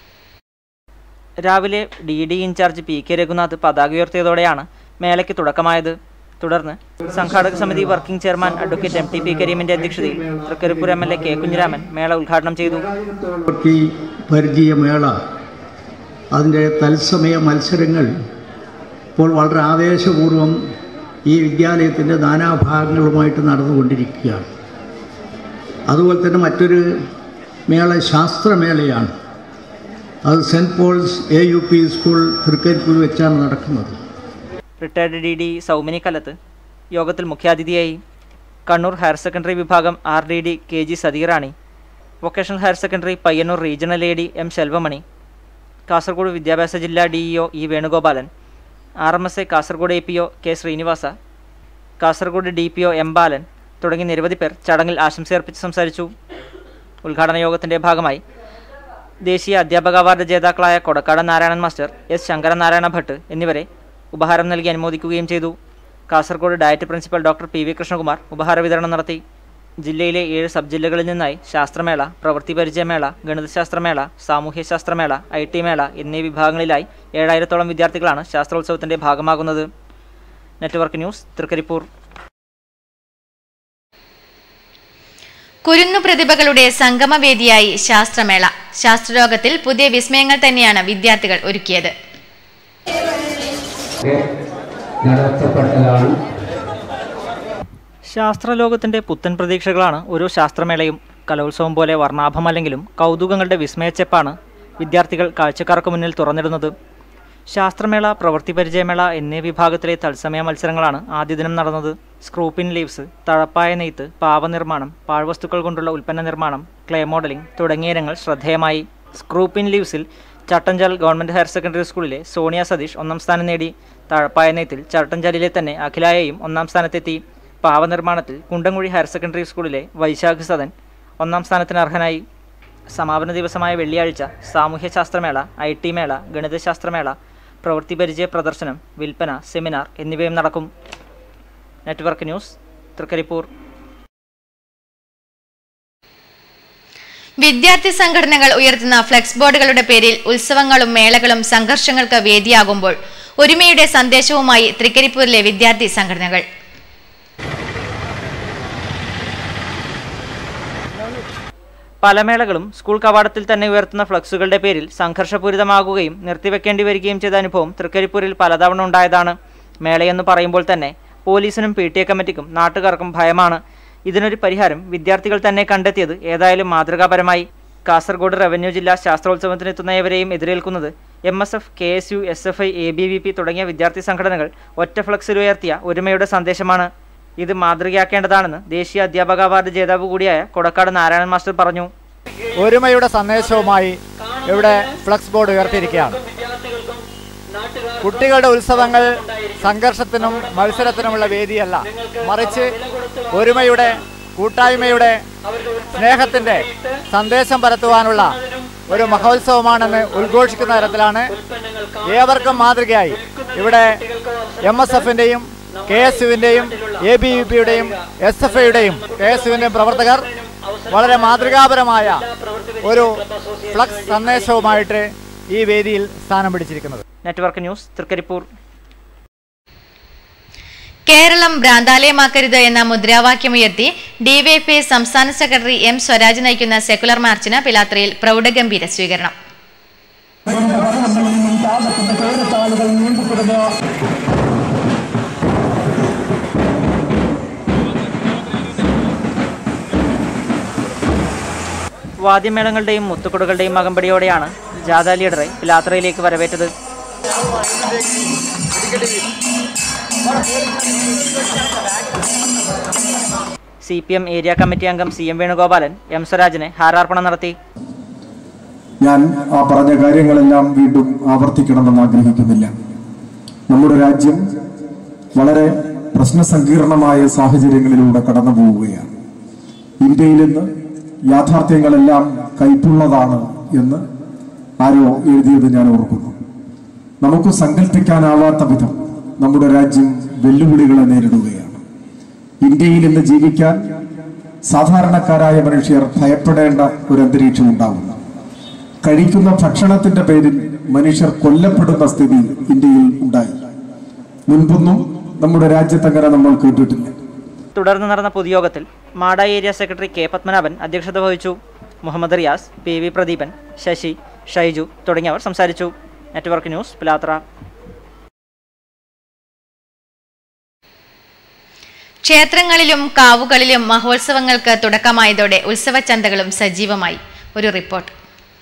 C: രാവിലെ D D in charge P K Raghunath പതാക ഉയർത്തിയതോടെയാണ് മേളയ്ക്ക് തുടക്കമായത് തുടർന്ന് സംഘാടക സമിതി working chairman advocate M T P കരീമിന്റെ അധ്യക്ഷതയിൽ Trikaripur M L A K Kunhiraman മേള ഉദ്ഘാടനം ചെയ്തു
O: की परिचय मेला അതിൻ്റെ തത്സമയ മത്സരങ്ങൾ ഇപ്പോൾ വളരെ ആവേശപൂർവം ഈ വിദ്യാലയത്തിൻ്റെ നാനാഭാഗങ്ങളുമായിട്ട് നടന്നുകൊണ്ടിരിക്കുകയാണ് അതുപോലെ തന്നെ മറ്റൊരു മേള ശാസ്ത്രമേളയാണ് അത് saint Paul's A U P school Trikaripur വെച്ചാണ് നടക്കുന്നത്
C: retired D D Saumini Kalath യോഗത്തിൽ മുഖ്യാതിഥിയായി കണ്ണൂർ ഹയർ സെക്കൻഡറി വിഭാഗം R D D K G Satheerani vocational higher secondary Payyanur regional A D M Selvamani Kasaragod വിദ്യാഭ്യാസ ജില്ലാ D E O E Venugopalan R M S A Kasaragod A P O K Sreenivasa Kasaragod D P O M Balan തുടങ്ങി നിരവധി പേർ ചടങ്ങിൽ ആശംസയർപ്പിച്ച് സംസാരിച്ചു ഉദ്ഘാടന യോഗത്തിന്റെ ഭാഗമായി ദേശീയ അധ്യാപക അവാർഡ് ജേതാക്കളായ കൊടക്കാട് നാരായണൻ മാസ്റ്റർ എസ് ശങ്കരനാരായണ ഭട്ട് എന്നിവരെ ഉപഹാരം നൽകി അനുമോദിക്കുകയും ചെയ്തു Kasaragod DIET principal doctor P V Krishnakumar ഉപഹാര വിതരണം നടത്തി ജില്ലയിലെ ഏഴ് സബ് ജില്ലകളിൽ നിന്നായി ശാസ്ത്രമേള പ്രവൃത്തി പരിചയമേള ഗണിതശാസ്ത്രമേള സാമൂഹ്യശാസ്ത്രമേള ഐ ടി മേള എന്നീ വിഭാഗങ്ങളിലായി ഏഴായിരത്തോളം വിദ്യാർത്ഥികളാണ് ശാസ്ത്രോത്സവത്തിന്റെ ഭാഗമാകുന്നത് നെറ്റ്വർക്ക് ന്യൂസ് തൃക്കരിപ്പൂർ
A: കുരുന്നു പ്രതിഭകളുടെ സംഗമവേദിയായി ശാസ്ത്രമേള ശാസ്ത്രലോകത്തിൽ പുതിയ വിസ്മയങ്ങൾ തന്നെയാണ് വിദ്യാർത്ഥികൾ ഒരുക്കിയത്
P: നടത്തപ്പെട്ടതാണ്
C: ശാസ്ത്രലോകത്തിന്റെ പുത്തൻ പ്രതീക്ഷകളാണ് ഓരോ ശാസ്ത്രമേളയും കലോത്സവം പോലെ വർണ്ണാഭമല്ലെങ്കിലും കൗതുകങ്ങളുടെ വിസ്മയച്ചെപ്പാണ് വിദ്യാർത്ഥികൾ കാഴ്ചക്കാർക്ക് മുന്നിൽ തുറന്നിടുന്നത് ശാസ്ത്രമേള പ്രവൃത്തി പരിചയമേള എന്നീ വിഭാഗത്തിലെ തത്സമയ മത്സരങ്ങളാണ് ആദ്യ ദിനം നടന്നത് സ്ക്രൂപ്പിൻ ലീവ്സ് തഴപ്പായ നെയ്ത്ത് പാവനിർമ്മാണം പാഴ്വസ്തുക്കൾ കൊണ്ടുള്ള ഉൽപ്പന്ന നിർമ്മാണം ക്ലേ മോഡലിംഗ് തുടങ്ങിയ ഇനങ്ങൾ ശ്രദ്ധേയമായി സ്ക്രൂപ്പിൻ ലീവ്സിൽ ചട്ടഞ്ചാൽ ഗവൺമെന്റ് ഹയർ സെക്കൻഡറി സ്കൂളിലെ സോണിയ സതീഷ് ഒന്നാം സ്ഥാനം നേടി തഴപ്പായ നെയ്ത്തിൽ ചട്ടഞ്ചാലിലെ തന്നെ അഖിലായയും ഒന്നാം സ്ഥാനത്തെത്തി പാവനിർമ്മാണത്തിൽ കുണ്ടംകുഴി ഹയർ സെക്കൻഡറി സ്കൂളിലെ വൈശാഖ് സദൻ ഒന്നാം സ്ഥാനത്തിന് അർഹനായി സമാപന ദിവസമായ വെള്ളിയാഴ്ച സാമൂഹ്യശാസ്ത്രമേള ഐ ടി മേള ഗണിതശാസ്ത്രമേള പ്രവൃത്തി പരിചയ പ്രദർശനം വിൽപ്പന സെമിനാർ എന്നിവയും നടക്കും നെറ്റ്വർക്ക് ന്യൂസ് തൃക്കരിപ്പൂർ
A: വിദ്യാർത്ഥി സംഘടനകൾ ഉയർത്തുന്ന ഫ്ലെക്സ് ബോർഡുകളുടെ പേരിൽ ഉത്സവങ്ങളും മേളകളും സംഘർഷങ്ങൾക്ക് വേദിയാകുമ്പോൾ ഒരുമയുടെ സന്ദേശവുമായി തൃക്കരിപ്പൂരിലെ വിദ്യാർത്ഥി സംഘടനകൾ
C: പല മേളകളും സ്കൂൾ കവാടത്തിൽ തന്നെ ഉയർത്തുന്ന ഫ്ലക്സുകളുടെ പേരിൽ സംഘർഷപൂരിതമാകുകയും നിർത്തിവെക്കേണ്ടി വരികയും ചെയ്ത അനുഭവം തൃക്കരിപ്പൂരിൽ പലതവണ ഉണ്ടായതാണ് മേളയെന്ന് പറയുമ്പോൾ തന്നെ പോലീസിനും പി ടി എ കമ്മിറ്റിക്കും നാട്ടുകാർക്കും ഭയമാണ് ഇതിനൊരു പരിഹാരം വിദ്യാർത്ഥികൾ തന്നെ കണ്ടെത്തിയത് ഏതായാലും മാതൃകാപരമായി കാസർഗോഡ് റവന്യൂ ജില്ലാ ശാസ്ത്രോത്സവത്തിന് ഏവരെയും എതിരേൽക്കുന്നത് M S F K S U S F I A B V P തുടങ്ങിയ വിദ്യാർത്ഥി സംഘടനകൾ ഒറ്റ ഫ്ലക്സിൽ ഉയർത്തിയ ഒരുമയുടെ സന്ദേശമാണ് ഇത് മാതൃകയാക്കേണ്ടതാണെന്ന് ദേശീയ അധ്യാപക അവാർഡ് ജേതാവ് കൂടിയായ കൊടക്കാട് നാരായണൻ മാസ്റ്റർ പറഞ്ഞു
Q: ഒരുമയുടെ സന്ദേശവുമായി ഇവിടെ ഫ്ലക്സ് ബോർഡ് ഉയർത്തിയിരിക്കുകയാണ് കുട്ടികളുടെ ഉത്സവങ്ങൾ സംഘർഷത്തിനും മത്സരത്തിനുമുള്ള വേദിയല്ല മറിച്ച് ഒരുമയുടെ കൂട്ടായ്മയുടെ സ്നേഹത്തിൻ്റെ സന്ദേശം പരത്തുവാനുള്ള ഒരു മഹോത്സവമാണെന്ന് ഉദ്ഘോഷിക്കുന്ന തരത്തിലാണ് ഏവർക്കും മാതൃകയായി ഇവിടെ എം എസ് എഫിൻ്റെയും കെ എസ് യുവിൻ്റെയും എ ബി യു പിയുടെയും എസ് എഫ് ഐയുടെയും കെ എസ് യുവിൻ്റെയും പ്രവർത്തകർ വളരെ മാതൃകാപരമായ ഒരു ഫ്ലക്സ് സന്ദേശവുമായിട്ട് ഈ വേദിയിൽ സ്ഥാനം പിടിച്ചിരിക്കുന്നത്
C: നെറ്റ്വർക്ക് ന്യൂസ് തൃക്കരിപ്പൂർ
A: കേരളം ഭ്രാന്താലയമാക്കരുത് എന്ന മുദ്രാവാക്യമുയർത്തി ഡിവൈഎഫ്ഐ സംസ്ഥാന സെക്രട്ടറി എം സ്വരാജ് നയിക്കുന്ന സെക്കുലർ മാർച്ചിന് പിലാത്രയിൽ പ്രൗഢഗംഭീര സ്വീകരണം
C: വാദ്യമേളങ്ങളുടെയും മുത്തുക്കുടകളുടെയും അകമ്പടിയോടെയാണ് ജാഥ ലീഡറെ പിലാത്രയിലേക്ക് വരവേറ്റത് C P M area committee അംഗം സി എം വേണുഗോപാലൻ എം സ്വരാജിന് ഹാരാർപ്പണം നടത്തി
R: ഞാൻ ആ പറഞ്ഞ കാര്യങ്ങളെല്ലാം വീണ്ടും ആവർത്തിക്കണമെന്ന് ആഗ്രഹിക്കുന്നില്ല നമ്മുടെ രാജ്യം വളരെ പ്രശ്നസങ്കീർണമായ സാഹചര്യങ്ങളിലൂടെ കടന്നു പോവുകയാണ് ഇന്ത്യയിൽ ഇന്ന് യാഥാർത്ഥ്യങ്ങളെല്ലാം കൈപ്പുള്ളതാണ് എന്ന് ആരോ എഴുതിയത് ഞാൻ ഓർക്കുന്നു നമുക്ക് സങ്കല്പിക്കാനാവാത്ത വിധം നമ്മുടെ രാജ്യം വെല്ലുവിളികളെ നേരിടുകയാണ് ഇന്ത്യയിൽ ഇന്ന് ജീവിക്കാൻ സാധാരണക്കാരായ മനുഷ്യർ ഭയപ്പെടേണ്ട ഒരു അന്തരീക്ഷം ഉണ്ടാകുന്നു കഴിക്കുന്ന ഭക്ഷണത്തിന്റെ പേരിൽ മനുഷ്യർ കൊല്ലപ്പെടുന്ന സ്ഥിതി ഇന്ത്യയിൽ ഉണ്ടായി മുൻപൊന്നും നമ്മുടെ രാജ്യത്തങ്ങനെ നമ്മൾ കേട്ടിട്ടില്ല
C: തുടർന്ന് നടന്ന പൊതുയോഗത്തിൽ മാട ഏരിയ സെക്രട്ടറി കെ പത്മനാഭൻ അധ്യക്ഷത വഹിച്ചു മുഹമ്മദ് റിയാസ് പി വി പ്രദീപൻ ശശി ഷൈജു തുടങ്ങിയവർ സംസാരിച്ചു നെറ്റ്വർക്ക് ന്യൂസ് പിലാത്ര
A: ക്ഷേത്രങ്ങളിലും കാവുകളിലും മഹോത്സവങ്ങൾക്ക് തുടക്കമായതോടെ ഉത്സവച്ചന്തകളും സജീവമായി ഒരു റിപ്പോർട്ട്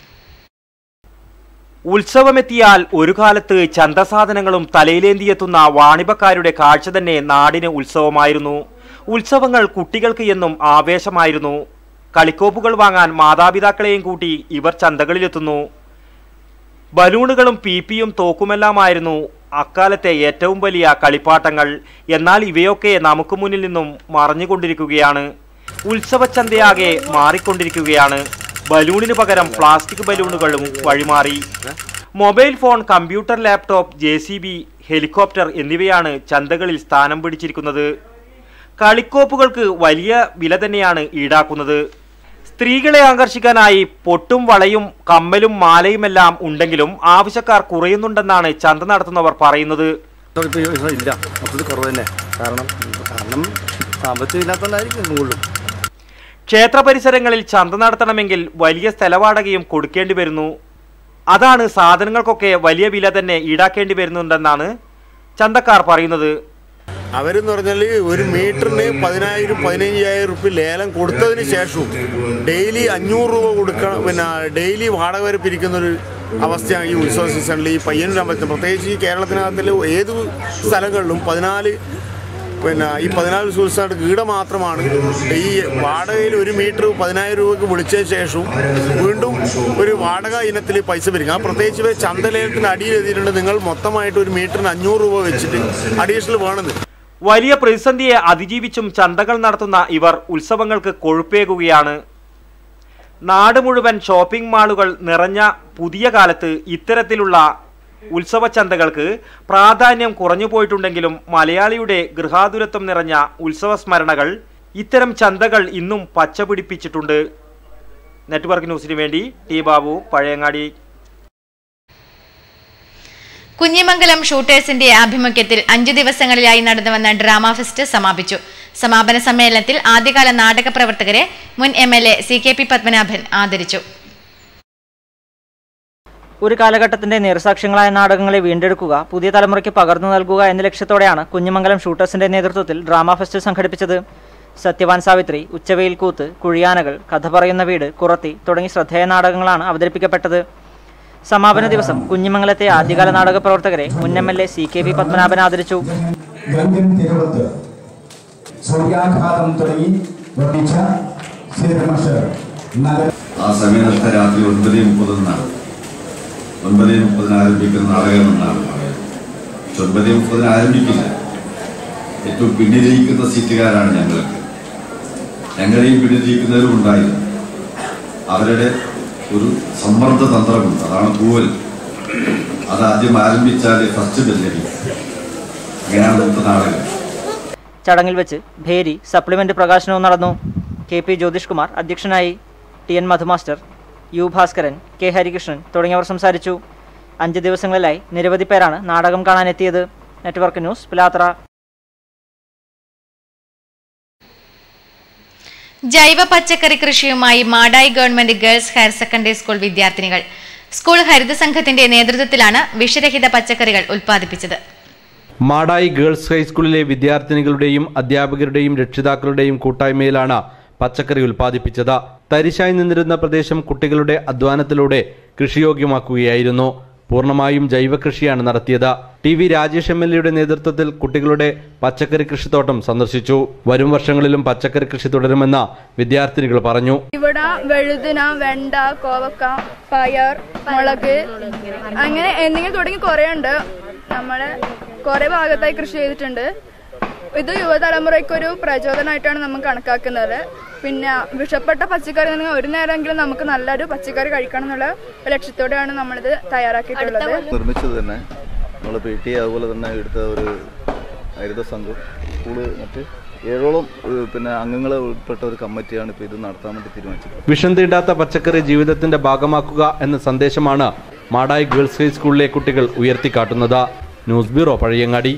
K: ഉത്സവമെത്തിയാൽ ഒരു കാലത്ത് ചന്തസാധനങ്ങളും തലയിലേന്തിയെത്തുന്ന വാണിഭക്കാരുടെ കാഴ്ച തന്നെ നാടിന് ഉത്സവമായിരുന്നു ഉത്സവങ്ങൾ കുട്ടികൾക്ക് എന്നും ആവേശമായിരുന്നു കളിക്കോപ്പുകൾ വാങ്ങാൻ മാതാപിതാക്കളെയും കൂട്ടി ഇവർ ചന്തകളിലെത്തുന്നു ബലൂണുകളും പീപ്പിയും തോക്കുമെല്ലാമായിരുന്നു അക്കാലത്തെ ഏറ്റവും വലിയ കളിപ്പാട്ടങ്ങൾ എന്നാൽ ഇവയൊക്കെ നമുക്ക് മുന്നിൽ നിന്നും മറഞ്ഞുകൊണ്ടിരിക്കുകയാണ് ഉത്സവച്ചന്തയാകെ മാറിക്കൊണ്ടിരിക്കുകയാണ് ബലൂണിന് പകരം പ്ലാസ്റ്റിക് ബലൂണുകളും വഴിമാറി mobile phone computer laptop J C B helicopter എന്നിവയാണ് ചന്തകളിൽ സ്ഥാനം പിടിച്ചിരിക്കുന്നത് കളിക്കോപ്പുകൾക്ക് വലിയ വില തന്നെയാണ് ഈടാക്കുന്നത് സ്ത്രീകളെ ആകർഷിക്കാനായി പൊട്ടും വളയും കമ്മലും മാലയുമെല്ലാം ഉണ്ടെങ്കിലും ആവശ്യക്കാർ കുറയുന്നുണ്ടെന്നാണ് ചന്ത നടത്തുന്നവർ പറയുന്നത്
P: ഇപ്പോൾ ഇല്ല മൊത്തത്തിൽ കുറവ് തന്നെ കാരണം കാരണം സാമ്പത്തികം ഇല്ലാത്തതുകൊണ്ടായിരിക്കും കൂടുതലും
K: ക്ഷേത്ര പരിസരങ്ങളിൽ ചന്ത നടത്തണമെങ്കിൽ വലിയ സ്ഥലവാടകയും കൊടുക്കേണ്ടി വരുന്നു അതാണ് സാധനങ്ങൾക്കൊക്കെ വലിയ വില തന്നെ ഈടാക്കേണ്ടി വരുന്നുണ്ടെന്നാണ് ചന്തക്കാർ പറയുന്നത്
P: അവരെന്ന് പറഞ്ഞാൽ ഒരു മീറ്ററിന് പതിനായിരം പതിനയ്യായിരം റുപ്യ ലേലം കൊടുത്തതിന് ശേഷവും ഡെയിലി അഞ്ഞൂറ് രൂപ കൊടുക്കണം പിന്നെ ഡെയിലി വാടക വരെ പിരിക്കുന്ന ഒരു അവസ്ഥയാണ് ഈ ഉത്സവ സീസണിൽ ഈ പയ്യന്നൂർ അമ്പലത്തിൽ പ്രത്യേകിച്ച് ഈ കേരളത്തിനകത്തിൽ ഏത് സ്ഥലങ്ങളിലും പതിനാല് പിന്നെ ഈ പതിനാല് ഉത്സവമായിട്ട് ഗീട മാത്രമാണ് ഈ വാടകയിൽ ഒരു മീറ്റർ പതിനായിരം രൂപയ്ക്ക് വിളിച്ചതിന് ശേഷവും വീണ്ടും ഒരു വാടക ഇനത്തിൽ പൈസ പിരിക്കും ആ പ്രത്യേകിച്ച് ഇവർ ചന്തലേലത്തിന് അടിയിൽ എഴുതിയിട്ടുണ്ട് നിങ്ങൾ മൊത്തമായിട്ട് ഒരു മീറ്ററിന് അഞ്ഞൂറ് രൂപ വെച്ചിട്ട് അഡീഷണൽ വേണമെന്ന്
K: വലിയ പ്രതിസന്ധിയെ അതിജീവിച്ചും ചന്തകൾ നടത്തുന്ന ഇവർ ഉത്സവങ്ങൾക്ക് കൊഴുപ്പേകുകയാണ് നാട് മുഴുവൻ ഷോപ്പിംഗ് മാളുകൾ നിറഞ്ഞ പുതിയ കാലത്ത് ഇത്തരത്തിലുള്ള ഉത്സവ ചന്തകൾക്ക് പ്രാധാന്യം കുറഞ്ഞു പോയിട്ടുണ്ടെങ്കിലും മലയാളിയുടെ ഗൃഹാതുരത്വം നിറഞ്ഞ ഉത്സവ സ്മരണകൾ ഇത്തരം ചന്തകൾ ഇന്നും പച്ചപിടിപ്പിച്ചിട്ടുണ്ട് നെറ്റ്വർക്ക് ന്യൂസിന് വേണ്ടി ടി ബാബു പഴയങ്ങാടി
A: കുഞ്ഞിമംഗലം ഷൂട്ടേഴ്സിന്റെ ആഭിമുഖ്യത്തിൽ അഞ്ചു ദിവസങ്ങളിലായി നടന്നുവന്ന ഡ്രാമ ഫെസ്റ്റ് സമാപിച്ചു സമാപന സമ്മേളനത്തിൽ ആദ്യകാല നാടക പ്രവർത്തകരെ മുൻ M L A C K P Padmanabhan ആദരിച്ചു
C: ഒരു കാലഘട്ടത്തിന്റെ നേർസാക്ഷ്യങ്ങളായ നാടകങ്ങളെ വീണ്ടെടുക്കുക പുതിയ തലമുറയ്ക്ക് പകർന്നു നൽകുക എന്ന ലക്ഷ്യത്തോടെയാണ് കുഞ്ഞിമംഗലം ഷൂട്ടേഴ്സിന്റെ നേതൃത്വത്തിൽ ഡ്രാമ ഫെസ്റ്റ് സംഘടിപ്പിച്ചത് സത്യവാൻ സാവിത്രി ഉച്ചവെയിൽ കൂത്ത് കുഴിയാനകൾ കഥ പറയുന്ന വീട് കുറത്തി തുടങ്ങി ശ്രദ്ധേയ നാടകങ്ങളാണ് അവതരിപ്പിക്കപ്പെട്ടത് സമാപന ദിവസം കുഞ്ഞിമംഗലത്തെ ആദ്യകാല നാടക പ്രവർത്തകരെ മുൻ M L A C K V Padmanabhan ആദരിച്ചു
R: ഗംഗൻ തിരുവത്ത് സൂര്യാഘാതം തുടങ്ങി വർദ്ധിച്ച ശ്രീരമേശ്വർ നഗര
S: ആ സമയത്ത് രാത്രി ഒൻപത് മുപ്പതിനാണ് ഒൻപത് മുപ്പതിന് ആരംഭിക്കുന്ന നാടകം എന്നാണ് പറയുന്നത് പക്ഷെ ഒൻപത് മുപ്പതിന് ആരംഭിക്കില്ല ഏറ്റവും പിന്നിലിരിക്കുന്ന സീറ്റുകാരാണ് ഞങ്ങൾക്ക് ഞങ്ങളെയും പിന്നിലിരിക്കുന്നവരും ഉണ്ടായിരുന്നു അവരുടെ ഒരു സമ്മർദ്ദ തന്ത്രമുണ്ട് അതാണ് തൂവൽ അത് ആദ്യം ആരംഭിച്ചാൽ ഫസ്റ്റ് ബെല്ലടിക്കും അങ്ങനെയാണ് ഇന്നത്തെ നാടകം
C: ചടങ്ങിൽ വെച്ച് ഭേരി സപ്ലിമെന്റ് പ്രകാശനവും നടന്നു കെ പി ജ്യോതിഷ് കുമാർ അധ്യക്ഷനായി ടി എൻ മധുമാസ്റ്റർ യു ഭാസ്കരൻ കെ ഹരികൃഷ്ണൻ തുടങ്ങിയവർ സംസാരിച്ചു അഞ്ച് ദിവസങ്ങളിലായി നിരവധി പേരാണ് നാടകം കാണാനെത്തിയത് നെറ്റ്വർക്ക് ന്യൂസ് പിലാത്ര
A: ജൈവ പച്ചക്കറി കൃഷിയുമായി Madayi government girls higher secondary school വിദ്യാർത്ഥിനികൾ സ്കൂൾ ഹരിത സംഘത്തിന്റെ നേതൃത്വത്തിലാണ് വിഷരഹിത പച്ചക്കറികൾ ഉൽപ്പാദിപ്പിച്ചത്
I: മാടായി ഗേൾസ് ഹൈസ്കൂളിലെ വിദ്യാർത്ഥിനികളുടെയും അധ്യാപകരുടെയും രക്ഷിതാക്കളുടെയും കൂട്ടായ്മയിലാണ് പച്ചക്കറി ഉൽപ്പാദിപ്പിച്ചത് തരിശായി നിന്നിരുന്ന പ്രദേശം കുട്ടികളുടെ അധ്വാനത്തിലൂടെ കൃഷിയോഗ്യമാക്കുകയായിരുന്നു പൂർണ്ണമായും ജൈവ കൃഷിയാണ് നടത്തിയത് T V Rajesh M L എയുടെ നേതൃത്വത്തിൽ കുട്ടികളുടെ പച്ചക്കറി കൃഷിത്തോട്ടം സന്ദർശിച്ചു വരും വർഷങ്ങളിലും പച്ചക്കറി കൃഷി തുടരുമെന്ന് വിദ്യാർത്ഥിനികൾ പറഞ്ഞു
T: ഇവിടെ വഴുതിന വെണ്ട കോവക്ക പയർ മുളക് അങ്ങനെ എന്തെങ്കിലും തുടങ്ങി കുറേ ഉണ്ട് നമ്മള് കുറെ ഭാഗത്തായി കൃഷി ചെയ്തിട്ടുണ്ട് ഇത് യുവതലമുറയ്ക്ക് ഒരു പ്രചോദനമായിട്ടാണ് നമ്മൾ കണക്കാക്കുന്നത് പിന്നെ വിഷപ്പെട്ട പച്ചക്കറി എന്ന് ഒരു നേരമെങ്കിലും നമുക്ക് നല്ലൊരു പച്ചക്കറി കഴിക്കണം എന്നുള്ള ലക്ഷ്യത്തോടെയാണ് നമ്മളിത് തയ്യാറാക്കിയിട്ടുള്ളത്
U: നിർമ്മിച്ചത് തന്നെ നമ്മൾ പി ടി അതുപോലെ തന്നെ എടുത്ത ഒരു ഹരിത സംഘം സ്കൂള് മറ്റ് ഏഴോളം ഏഹ്, പിന്നെ അംഗങ്ങളെ ഉൾപ്പെട്ട ഒരു കമ്മിറ്റിയാണ് ഇപ്പോൾ ഇത് നടത്താൻ വേണ്ടി തീരുമാനിച്ചത്
I: വിഷം തീണ്ടാത്ത പച്ചക്കറി ജീവിതത്തിന്റെ ഭാഗമാക്കുക എന്ന സന്ദേശമാണ് മാടായി ഗേൾസ് ഹൈസ്കൂളിലെ കുട്ടികൾ ഉയർത്തിക്കാട്ടുന്നത് news bureau Pazhayangadi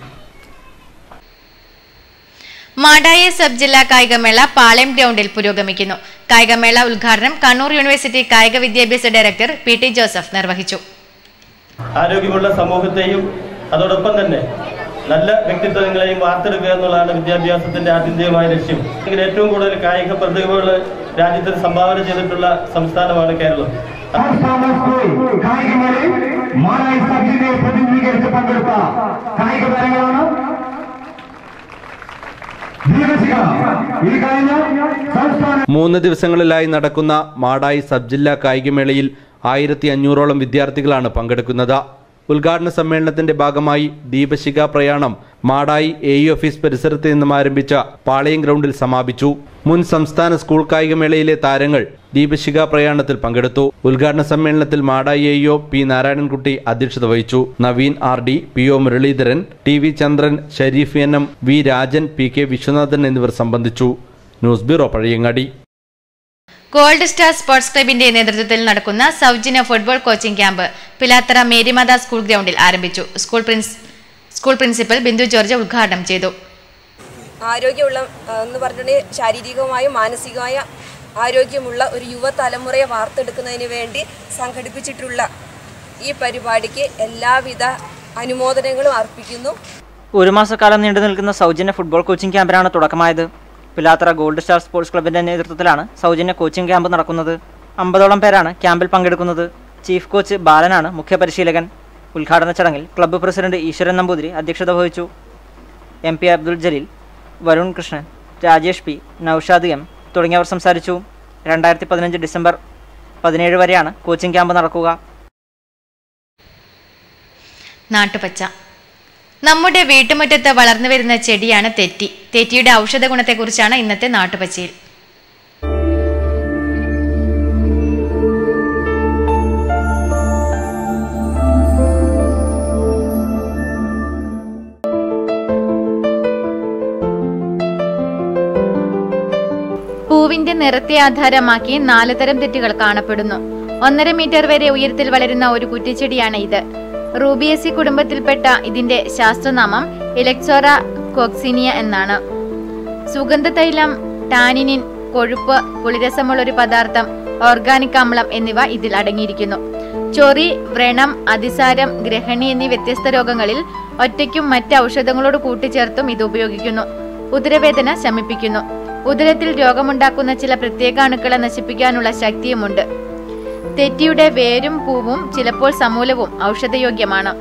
A: Madayi sub ജില്ലാ കായികമേള പാളയം ഗ്രൗണ്ടിൽ പുരോഗമിക്കുന്നു കായികമേള ഉദ്ഘാടനം കണ്ണൂർ യൂണിവേഴ്സിറ്റി കായിക വിദ്യാഭ്യാസ ഡയറക്ടർ പി ടി ജോസഫ് നിർവഹിച്ചു
E: ആരോഗ്യമുള്ള സമൂഹത്തെയും അതോടൊപ്പം തന്നെ നല്ല വ്യക്തിത്വങ്ങളെയും വാർത്തെടുക്കുക എന്നുള്ളതാണ് വിദ്യാഭ്യാസത്തിന്റെ ആത്യന്തികമായ ലക്ഷ്യം ഇതിൽ ഏറ്റവും കൂടുതൽ കായിക പ്രതിഭകൾ രാജ്യത്തിന് സംഭാവന ചെയ്തിട്ടുള്ള സംസ്ഥാനമാണ് കേരളം
R: കായികമേളയിൽ മാനായി സബ് പ്രതിനിധീകരിച്ച് പങ്കെടുത്ത കായിക താരങ്ങളാണ് ദീപശിഖ ഈ കഴിഞ്ഞ സംസ്ഥാന
I: മൂന്ന് ദിവസങ്ങളിലായി നടക്കുന്ന മാടായി സബ് ജില്ലാ കായികമേളയിൽ ആയിരത്തി അഞ്ഞൂറോളം വിദ്യാർത്ഥികളാണ് പങ്കെടുക്കുന്നത് ഉദ്ഘാടന സമ്മേളനത്തിന്റെ ഭാഗമായി ദീപശിഖ പ്രയാണം മാടായി എ ഇ ഓഫീസ് പരിസരത്ത് നിന്നും ആരംഭിച്ച പാളയം ഗ്രൗണ്ടിൽ സമാപിച്ചു മുൻ സംസ്ഥാന സ്കൂൾ കായികമേളയിലെ താരങ്ങൾ ദീപശിഖ പ്രയാണത്തിൽ പങ്കെടുത്തു ഉദ്ഘാടന സമ്മേളനത്തിൽ Madayi A O P Narayanankutty അധ്യക്ഷത വഹിച്ചു Naveen R D P O Muraleedharan T V Chandran Shareef N M V Rajan P K Viswanathan എന്നിവർ സംബന്ധിച്ചു news bureau Pazhayangadi
A: gold star sports ക്ലബിന്റെ നേതൃത്വത്തിൽ നടക്കുന്ന സൗജന്യ football coaching camp Pilathara Marymatha school ഗ്രൗണ്ടിൽ ആരംഭിച്ചു school prince school principal Bindu George ഉദ്ഘാടനം ചെയ്തു
V: ആരോഗ്യമുള്ള ആ, എന്ന് പറഞ്ഞിട്ടുണ്ടെങ്കിൽ ശാരീരികമായും മാനസികമായ ആരോഗ്യമുള്ള ഒരു യുവതലമുറയെ വാർത്തെടുക്കുന്നതിന് വേണ്ടി സംഘടിപ്പിച്ചിട്ടുള്ള ഈ പരിപാടിക്ക് എല്ലാവിധ അനുമോദനങ്ങളും അർപ്പിക്കുന്നു
C: ഒരു മാസക്കാലം നീണ്ടു നിൽക്കുന്ന സൗജന്യ ഫുട്ബോൾ കോച്ചിംഗ് ക്യാമ്പിനാണ് തുടക്കമായത് പിലാത്തറ ഗോൾഡ് സ്റ്റാർ സ്പോർട്സ് ക്ലബിന്റെ നേതൃത്വത്തിലാണ് സൗജന്യ കോച്ചിംഗ് ക്യാമ്പ് നടക്കുന്നത് അമ്പതോളം പേരാണ് ക്യാമ്പിൽ പങ്കെടുക്കുന്നത് ചീഫ് കോച്ച് ബാലനാണ് മുഖ്യ പരിശീലകൻ ഉദ്ഘാടന ചടങ്ങിൽ ക്ലബ്ബ് പ്രസിഡന്റ് ഈശ്വരൻ നമ്പൂതിരി അധ്യക്ഷത വഹിച്ചു M P Abdul Jaleel Varun Krishnan Rajesh P Noushad M തുടങ്ങിയവർ സംസാരിച്ചു രണ്ടായിരത്തി പതിനഞ്ച് ഡിസംബർ പതിനേഴ് വരെയാണ് കോച്ചിംഗ് ക്യാമ്പ് നടക്കുക
A: നാട്ടുപച്ച നമ്മുടെ വീട്ടുമുറ്റത്ത് വളർന്നു വരുന്ന ചെടിയാണ് തെറ്റി തെറ്റിയുടെ ഔഷധ ഗുണത്തെക്കുറിച്ചാണ് ഇന്നത്തെ നാട്ടുപച്ചയിൽ
B: പൂവിന്റെ നിറത്തെ ആധാരമാക്കി നാല് തരം തെറ്റുകൾ കാണപ്പെടുന്നു ഒന്നര മീറ്റർ വരെ ഉയരത്തിൽ വളരുന്ന ഒരു കുറ്റിച്ചെടിയാണ് ഇത് റൂബിയസി കുടുംബത്തിൽപ്പെട്ട ഇതിന്റെ ശാസ്ത്രനാമം ഇലക്സോറ കോക്സിനിയ എന്നാണ് സുഗന്ധ തൈലം ടാനിനിൻ കൊഴുപ്പ് പുളിരസമുള്ള ഒരു പദാർത്ഥം ഓർഗാനിക് അമ്ലം എന്നിവ ഇതിൽ അടങ്ങിയിരിക്കുന്നു ചൊറി വ്രണം അതിസാരം ഗ്രഹണി എന്നീ വ്യത്യസ്ത രോഗങ്ങളിൽ ഒറ്റയ്ക്കും മറ്റ് ഔഷധങ്ങളോട് കൂട്ടിച്ചേർത്തും ഇത് ഉപയോഗിക്കുന്നു ഉദരവേദന ശമിപ്പിക്കുന്നു ഉദരത്തിൽ രോഗമുണ്ടാക്കുന്ന ചില പ്രത്യേക അണുക്കളെ നശിപ്പിക്കാനുള്ള ശക്തിയുമുണ്ട് തെറ്റിയുടെ വേരും പൂവും ചിലപ്പോൾ സമൂലവും ഔഷധയോഗ്യമാണ്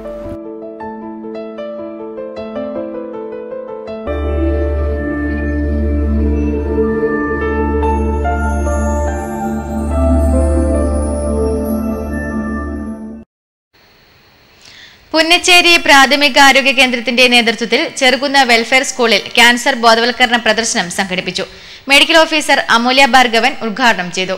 A: പുന്നച്ചേരി പ്രാഥമിക ആരോഗ്യ കേന്ദ്രത്തിന്റെ നേതൃത്വത്തിൽ ചെറുകുന്ന വെൽഫെയർ സ്കൂളിൽ ക്യാൻസർ ബോധവൽക്കരണ പ്രദർശനം സംഘടിപ്പിച്ചു മെഡിക്കൽ ഓഫീസർ അമൂല്യ ഭാർഗവൻ ഉദ്ഘാടനം ചെയ്തു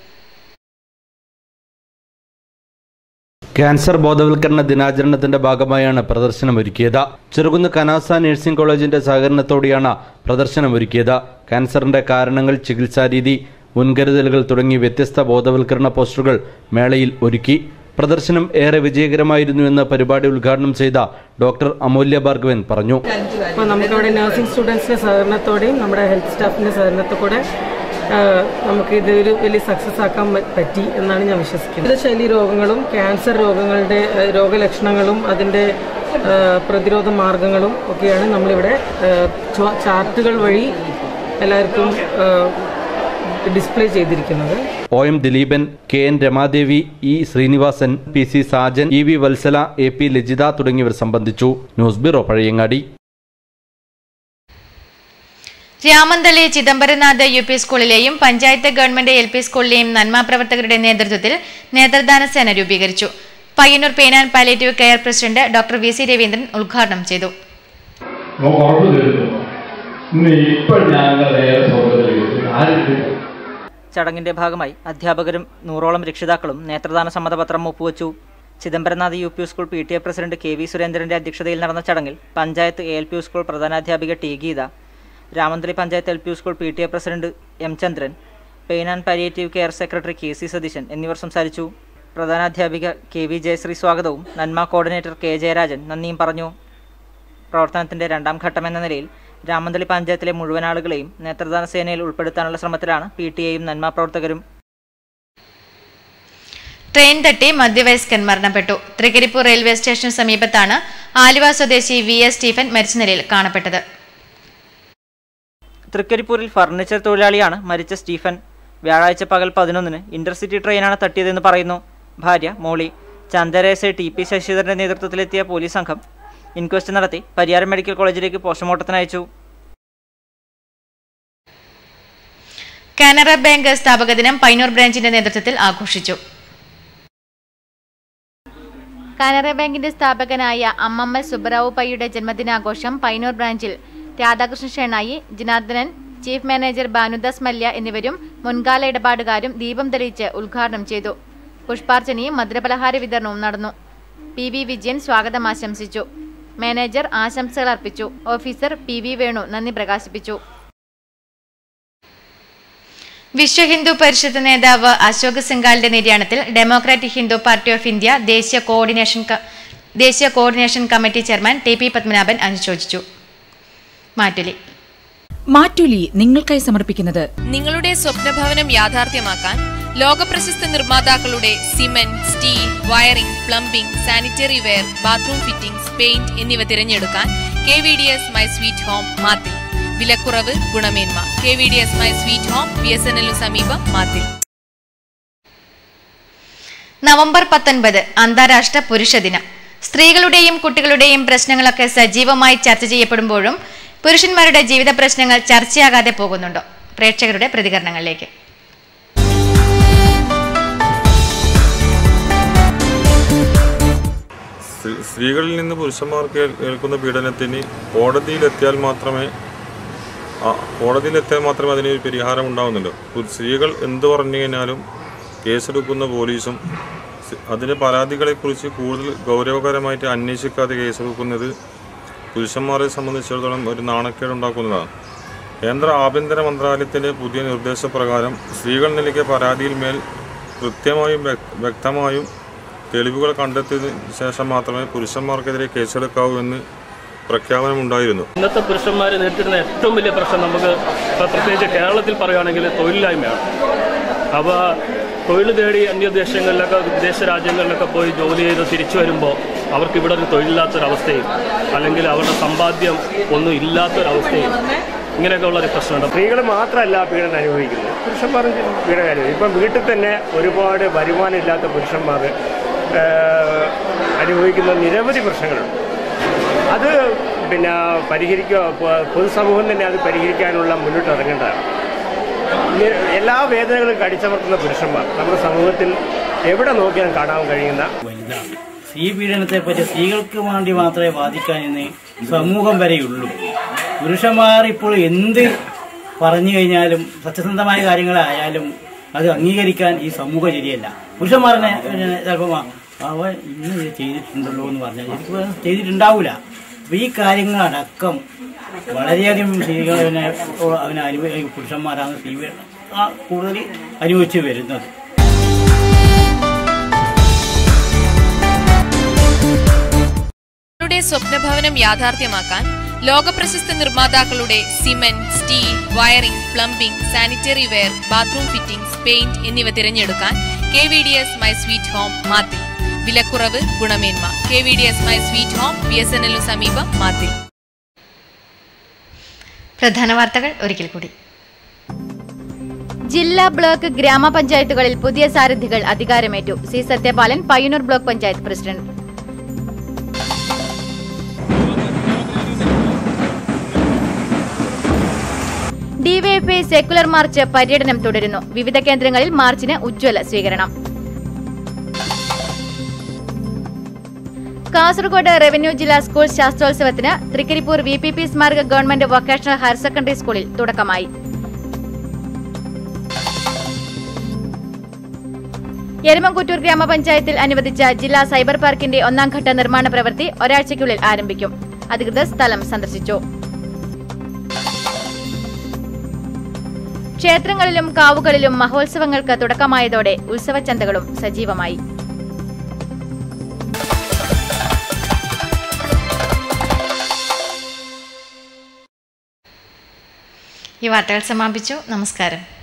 I: ക്യാൻസർ ബോധവൽക്കരണ ദിനാചരണത്തിന്റെ ഭാഗമായാണ് പ്രദർശനം ഒരുക്കിയത് ചെറുകുന്ന് കനാസ നഴ്സിംഗ് കോളേജിന്റെ സഹകരണത്തോടെയാണ് പ്രദർശനം ഒരുക്കിയത് ക്യാൻസറിന്റെ കാരണങ്ങൾ ചികിത്സാരീതി മുൻകരുതലുകൾ തുടങ്ങി വ്യത്യസ്ത ബോധവൽക്കരണ പോസ്റ്ററുകൾ മേളയിൽ ഒരുക്കി പ്രദർശനം ഏറെ വിജയകരമായിരുന്നു എന്ന് പരിപാടി ഉദ്ഘാടനം ചെയ്ത ഡോക്ടർ അമൂല്യ ഭാർഗവൻ പറഞ്ഞു
W: അപ്പോൾ നമുക്കവിടെ നഴ്സിംഗ് സ്റ്റുഡൻസിൻ്റെ സഹകരണത്തോടെയും നമ്മുടെ ഹെൽത്ത് സ്റ്റാഫിൻ്റെ സഹകരണത്തോടെ നമുക്ക് ഇത് ഒരു വലിയ സക്സസ് ആക്കാൻ പ- പറ്റി എന്നാണ് ഞാൻ വിശ്വസിക്കുന്നത് ശൈലി രോഗങ്ങളും ക്യാൻസർ രോഗങ്ങളുടെ ആ, രോഗലക്ഷണങ്ങളും അതിൻ്റെ ആ, പ്രതിരോധ മാർഗങ്ങളും ഒക്കെയാണ് നമ്മളിവിടെ ആ, ചോ- ചാർട്ടുകൾ വഴി എല്ലാവർക്കും ഡിസ്പ്ലേ ചെയ്തിരിക്കുന്നത്
I: O M Dileepan K N Ramadevi E Sreenivasan P C Sajan E V Valsala A P Lajitha തുടങ്ങിയവർ സംബന്ധിച്ചു news bureau Pazhayangadi
A: Ramanthali Chidambaranath U P സ്കൂളിലെയും പഞ്ചായത്ത് ഗവൺമെന്റ് എൽ പി സ്കൂളിലെയും നന്മാ പ്രവർത്തകരുടെ നേതൃത്വത്തിൽ നേത്രദാന സേന രൂപീകരിച്ചു Payyanur pain and palliative care president doctor V C Raveendran ഉദ്ഘാടനം ചെയ്തു
J: നമുക്ക് ഉറപ്പ് തരുന്നു ഇന്ന് ഇപ്പം ഞങ്ങളുടെ സ്വർഗത്തിൽ ആരും
C: ചടങ്ങിന്റെ ഭാഗമായി അധ്യാപകരും നൂറോളം രക്ഷിതാക്കളും നേത്രദാന സമ്മതപത്രം ഒപ്പുവച്ചു Chidambaranath U P school P T A president K V സുരേന്ദ്രന്റെ അധ്യക്ഷതയിൽ നടന്ന ചടങ്ങിൽ panchayat A L P school പ്രധാനാധ്യാപിക T Geetha Ramanthali panchayat L P school P T A president M Chandran pain and palliative care secretary K C Satheesan എന്നിവർ സംസാരിച്ചു പ്രധാനാധ്യാപിക കെ വി ജയശ്രീ സ്വാഗതവും നന്മ കോർഡിനേറ്റർ കെ ജയരാജൻ നന്ദിയും പറഞ്ഞു പ്രവർത്തനത്തിന്റെ രണ്ടാം ഘട്ടമെന്ന നിലയിൽ രാമന്തളി പഞ്ചായത്തിലെ മുഴുവൻ ആളുകളെയും നേത്രദാന സേനയിൽ ഉൾപ്പെടുത്താനുള്ള ശ്രമത്തിലാണ് പി ടി എയും നന്മ പ്രവർത്തകരും
A: ട്രെയിൻ തട്ടി മധ്യവയസ്കൻ മരണപ്പെട്ടു തൃക്കരിപ്പൂർ റെയിൽവേ സ്റ്റേഷന് സമീപത്താണ് ആലുവ സ്വദേശി വി എസ് സ്റ്റീഫൻ മരിച്ച നിലയിൽ കാണപ്പെട്ടത്
C: തൃക്കരിപ്പൂരിൽ ഫർണിച്ചർ തൊഴിലാളിയാണ് മരിച്ച സ്റ്റീഫൻ വ്യാഴാഴ്ച പകൽ പതിനൊന്നിന് ഇന്റർസിറ്റി ട്രെയിനാണ് തട്ടിയതെന്ന് പറയുന്നു ഭാര്യ മോളി ചന്ദരേസെ ടി പി ശശിധരന്റെ നേതൃത്വത്തിലെത്തിയ പോലീസ് സംഘം ഇൻക്വസ്റ്റ് നടത്തി പരിയാരം മെഡിക്കൽ കോളേജിലേക്ക് പോസ്റ്റ്മോർട്ടത്തിന് അയച്ചു
A: കാനറ ബാങ്ക് സ്ഥാപക ദിനം പൈനൂർ ബ്രാഞ്ചിന്റെ നേതൃത്വത്തിൽ ആഘോഷിച്ചു
B: കാനറ ബാങ്കിന്റെ സ്ഥാപകനായ അമ്മമ്മ സുബ്ബറാവു പയ്യുടെ ജന്മദിനാഘോഷം പൈനൂർ ബ്രാഞ്ചിൽ രാധാകൃഷ്ണ ഷേണായി ജനാർദ്ദനൻ ചീഫ് മാനേജർ ഭാനുദാസ് മല്യ എന്നിവരും മുൻകാല ഇടപാടുകാരും ദീപം തെളിയിച്ച് ഉദ്ഘാടനം ചെയ്തു പുഷ്പാർച്ചനയും മധുരപലഹാര വിതരണവും നടന്നു പി വി വിജയൻ സ്വാഗതം ആശംസിച്ചു മാനേജർ ആശംസകൾ അർപ്പിച്ചു ഓഫീസർ പി വി വേണു നന്ദി പ്രകാശിപ്പിച്ചു
A: വിശ്വ ഹിന്ദു പരിഷത്ത് നേതാവ് അശോക് സിംഗാളിന്റെ നിര്യാണത്തിൽ democratic Hindu party of India ദേശീയ കോർഡിനേഷൻ ക- ദേശീയ coordination committee chairman T P Padmanabhan അനുശോചിച്ചു മാറ്റുലി
D: മാറ്റുലി നിങ്ങൾക്കായി സമർപ്പിക്കുന്നത്
F: നിങ്ങളുടെ സ്വപ്നഭവനം യാഥാർത്ഥ്യമാക്കാൻ ലോകപ്രശസ്ത നിർമ്മാതാക്കളുടെ cement steel wiring plumbing sanitary ware bathroom fittings paint എന്നിവ തിരഞ്ഞെടുക്കാൻ K V D S my sweet home Mathil വിലക്കുറവ് ഗുണമേന്മ K V D S my sweet home B S N എല്ലിനു സമീപം മാത്തിൽ
A: നവംബർ പത്തൊൻപത് അന്താരാഷ്ട്ര പുരുഷ ദിനം സ്ത്രീകളുടെയും കുട്ടികളുടെയും പ്രശ്നങ്ങളൊക്കെ സജീവമായി ചർച്ച ചെയ്യപ്പെടുമ്പോഴും പുരുഷന്മാരുടെ ജീവിത പ്രശ്നങ്ങൾ ചർച്ചയാകാതെ പോകുന്നുണ്ടോ പ്രേക്ഷകരുടെ പ്രതികരണങ്ങളിലേക്ക്
G: സ്ത്രീ- സ്ത്രീകളിൽ നിന്ന് പുരുഷന്മാർക്ക് ഏൽ- ഏൽക്കുന്ന പീഡനത്തിന് കോടതിയിലെത്തിയാൽ മാത്രമേ ആ, കോടതിയിലെത്തിയാൽ മാത്രമേ അതിനൊരു പരിഹാരം ഉണ്ടാവുന്നുള്ളൂ പു- സ്ത്രീകൾ എന്ത് പറഞ്ഞു കഴിഞ്ഞാലും കേസെടുക്കുന്ന പോലീസും സ്- അതിൻ്റെ പരാതികളെക്കുറിച്ച് കൂടുതൽ ഗൗരവകരമായിട്ട് അന്വേഷിക്കാതെ കേസെടുക്കുന്നത് പുരുഷന്മാരെ സംബന്ധിച്ചിടത്തോളം ഒരു നാണക്കേട് ഉണ്ടാക്കുന്നതാണ് കേന്ദ്ര ആഭ്യന്തര മന്ത്രാലയത്തിൻ്റെ പുതിയ നിർദ്ദേശപ്രകാരം സ്ത്രീകൾ നൽകിയ പരാതിയിൽ മേൽ കൃത്യമായും വ്യക്- വ്യക്തമായും തെളിവുകൾ കണ്ടെത്തിയതിനു ശേഷം മാത്രമേ പുരുഷന്മാർക്കെതിരെ കേസെടുക്കാവൂ എന്ന് പ്രഖ്യാപനമുണ്ടായിരുന്നു
X: ഇന്നത്തെ പുരുഷന്മാർ നേരിടുന്ന ഏറ്റവും വലിയ പ്രശ്നം നമുക്ക് ഇപ്പോൾ പ്രത്യേകിച്ച് കേരളത്തിൽ പറയുകയാണെങ്കിൽ തൊഴിലില്ലായ്മയാണ് അപ്പോൾ തൊഴിൽ തേടി അന്യദേശങ്ങളിലൊക്കെ വിദേശ രാജ്യങ്ങളിലൊക്കെ പോയി ജോലി ചെയ്ത് തിരിച്ചു വരുമ്പോൾ അവർക്ക് ഇവിടെ ഒരു തൊഴിലില്ലാത്തൊരവസ്ഥയും അല്ലെങ്കിൽ അവരുടെ സമ്പാദ്യം ഒന്നും ഇല്ലാത്തൊരവസ്ഥയും ഇങ്ങനെയൊക്കെ ഉള്ളൊരു പ്രശ്നമുണ്ട്
Y: സ്ത്രീകൾ മാത്രമല്ല പീഡനം അനുഭവിക്കുന്നത് പുരുഷന്മാരും പീഡനം അനുഭവിക്കും ഇപ്പം വീട്ടിൽ തന്നെ ഒരുപാട് വരുമാനം ഇല്ലാത്ത പുരുഷന്മാർ അനുഭവിക്കുന്ന നിരവധി പ്രശ്നങ്ങളുണ്ട് അത് പിന്നെ പരിഹരിക്കുക പൊ- പൊതുസമൂഹം തന്നെ അത് പരിഹരിക്കാനുള്ള മുന്നോട്ട് ഇറങ്ങേണ്ടതാണ് ഇനി എല്ലാ വേദനകളും കടിച്ചമർത്തുന്ന പുരുഷന്മാർ നമ്മുടെ സമൂഹത്തിൽ എവിടെ നോക്കിയാലും കാണാൻ കഴിയുന്ന
Z: സ്ത്രീ പീഡനത്തെ പറ്റി സ്ത്രീകൾക്ക് വേണ്ടി മാത്രമേ വാദിക്കാൻ ഇന്ന് സമൂഹം വരെയുള്ളൂ പുരുഷന്മാർ ഇപ്പോൾ എന്ത് പറഞ്ഞു കഴിഞ്ഞാലും സത്യസന്ധമായ കാര്യങ്ങളായാലും അത് അംഗീകരിക്കാൻ ഈ സമൂഹം ശരിയല്ല പുരുഷന്മാരനെ ചിലപ്പോൾ അവൻ ഇന്ന് ഇത് ചെയ്തിട്ടുണ്ടല്ലോ എന്ന് പറഞ്ഞാൽ ശരിക്കും ചെയ്തിട്ടുണ്ടാവില്ല അപ്പൊ ഈ കാര്യങ്ങളടക്കം വളരെയധികം സ്ത്രീകൾ അവനെ അവനെ അനുഭവ പുരുഷന്മാരാണ് സ്ത്രീ പീഡനം ആ കൂടുതൽ അനുഭവിച്ചു വരുന്നത്
F: നിങ്ങളുടെ സ്വപ്നഭവനം യാഥാർത്ഥ്യമാക്കാൻ ലോകപ്രശസ്ത നിർമ്മാതാക്കളുടെ cement steel wiring plumbing sanitary ware bathroom fittings paint എന്നിവ തിരഞ്ഞെടുക്കാൻ K V D S my sweet home Mathil വിലക്കുറവ് ഗുണമേന്മ K V D S my sweet home B S N എല്ലിനു സമീപം മാത്തിൽ
A: പ്രധാന വാർത്തകൾ ഒരിക്കൽ കൂടി
B: ജില്ലാ ബ്ലോക്ക് ഗ്രാമപഞ്ചായത്തുകളിൽ പുതിയ സാരഥികൾ അധികാരമേറ്റു C Sathyapalan Payyanur block panchayat president DYFI secular march പര്യടനം തുടരുന്നു വിവിധ കേന്ദ്രങ്ങളിൽ മാർച്ചിന് ഉജ്ജ്വല സ്വീകരണം കാസർഗോഡ് റവന്യൂ ജില്ലാ സ്കൂൾ ശാസ്ത്രോത്സവത്തിന് തൃക്കരിപ്പൂർ വി പി പി സ്മാരക ഗവൺമെന്റ് വൊക്കേഷണൽ ഹയർ സെക്കൻഡറി സ്കൂളിൽ തുടക്കമായി എരമംകുറ്റൂർ ഗ്രാമപഞ്ചായത്തിൽ അനുവദിച്ച ജില്ലാ സൈബർ പാർക്കിന്റെ ഒന്നാം ഘട്ട നിർമ്മാണ പ്രവൃത്തി ഒരാഴ്ചയ്ക്കുള്ളിൽ ആരംഭിക്കും അധികൃതർ സ്ഥലം സന്ദർശിച്ചു ക്ഷേത്രങ്ങളിലും കാവുകളിലും മഹോത്സവങ്ങൾക്ക് തുടക്കമായതോടെ ഉത്സവച്ചന്തകളും സജീവമായി
A: ഈ വാർത്തകൾ സമാപിച്ചു നമസ്കാരം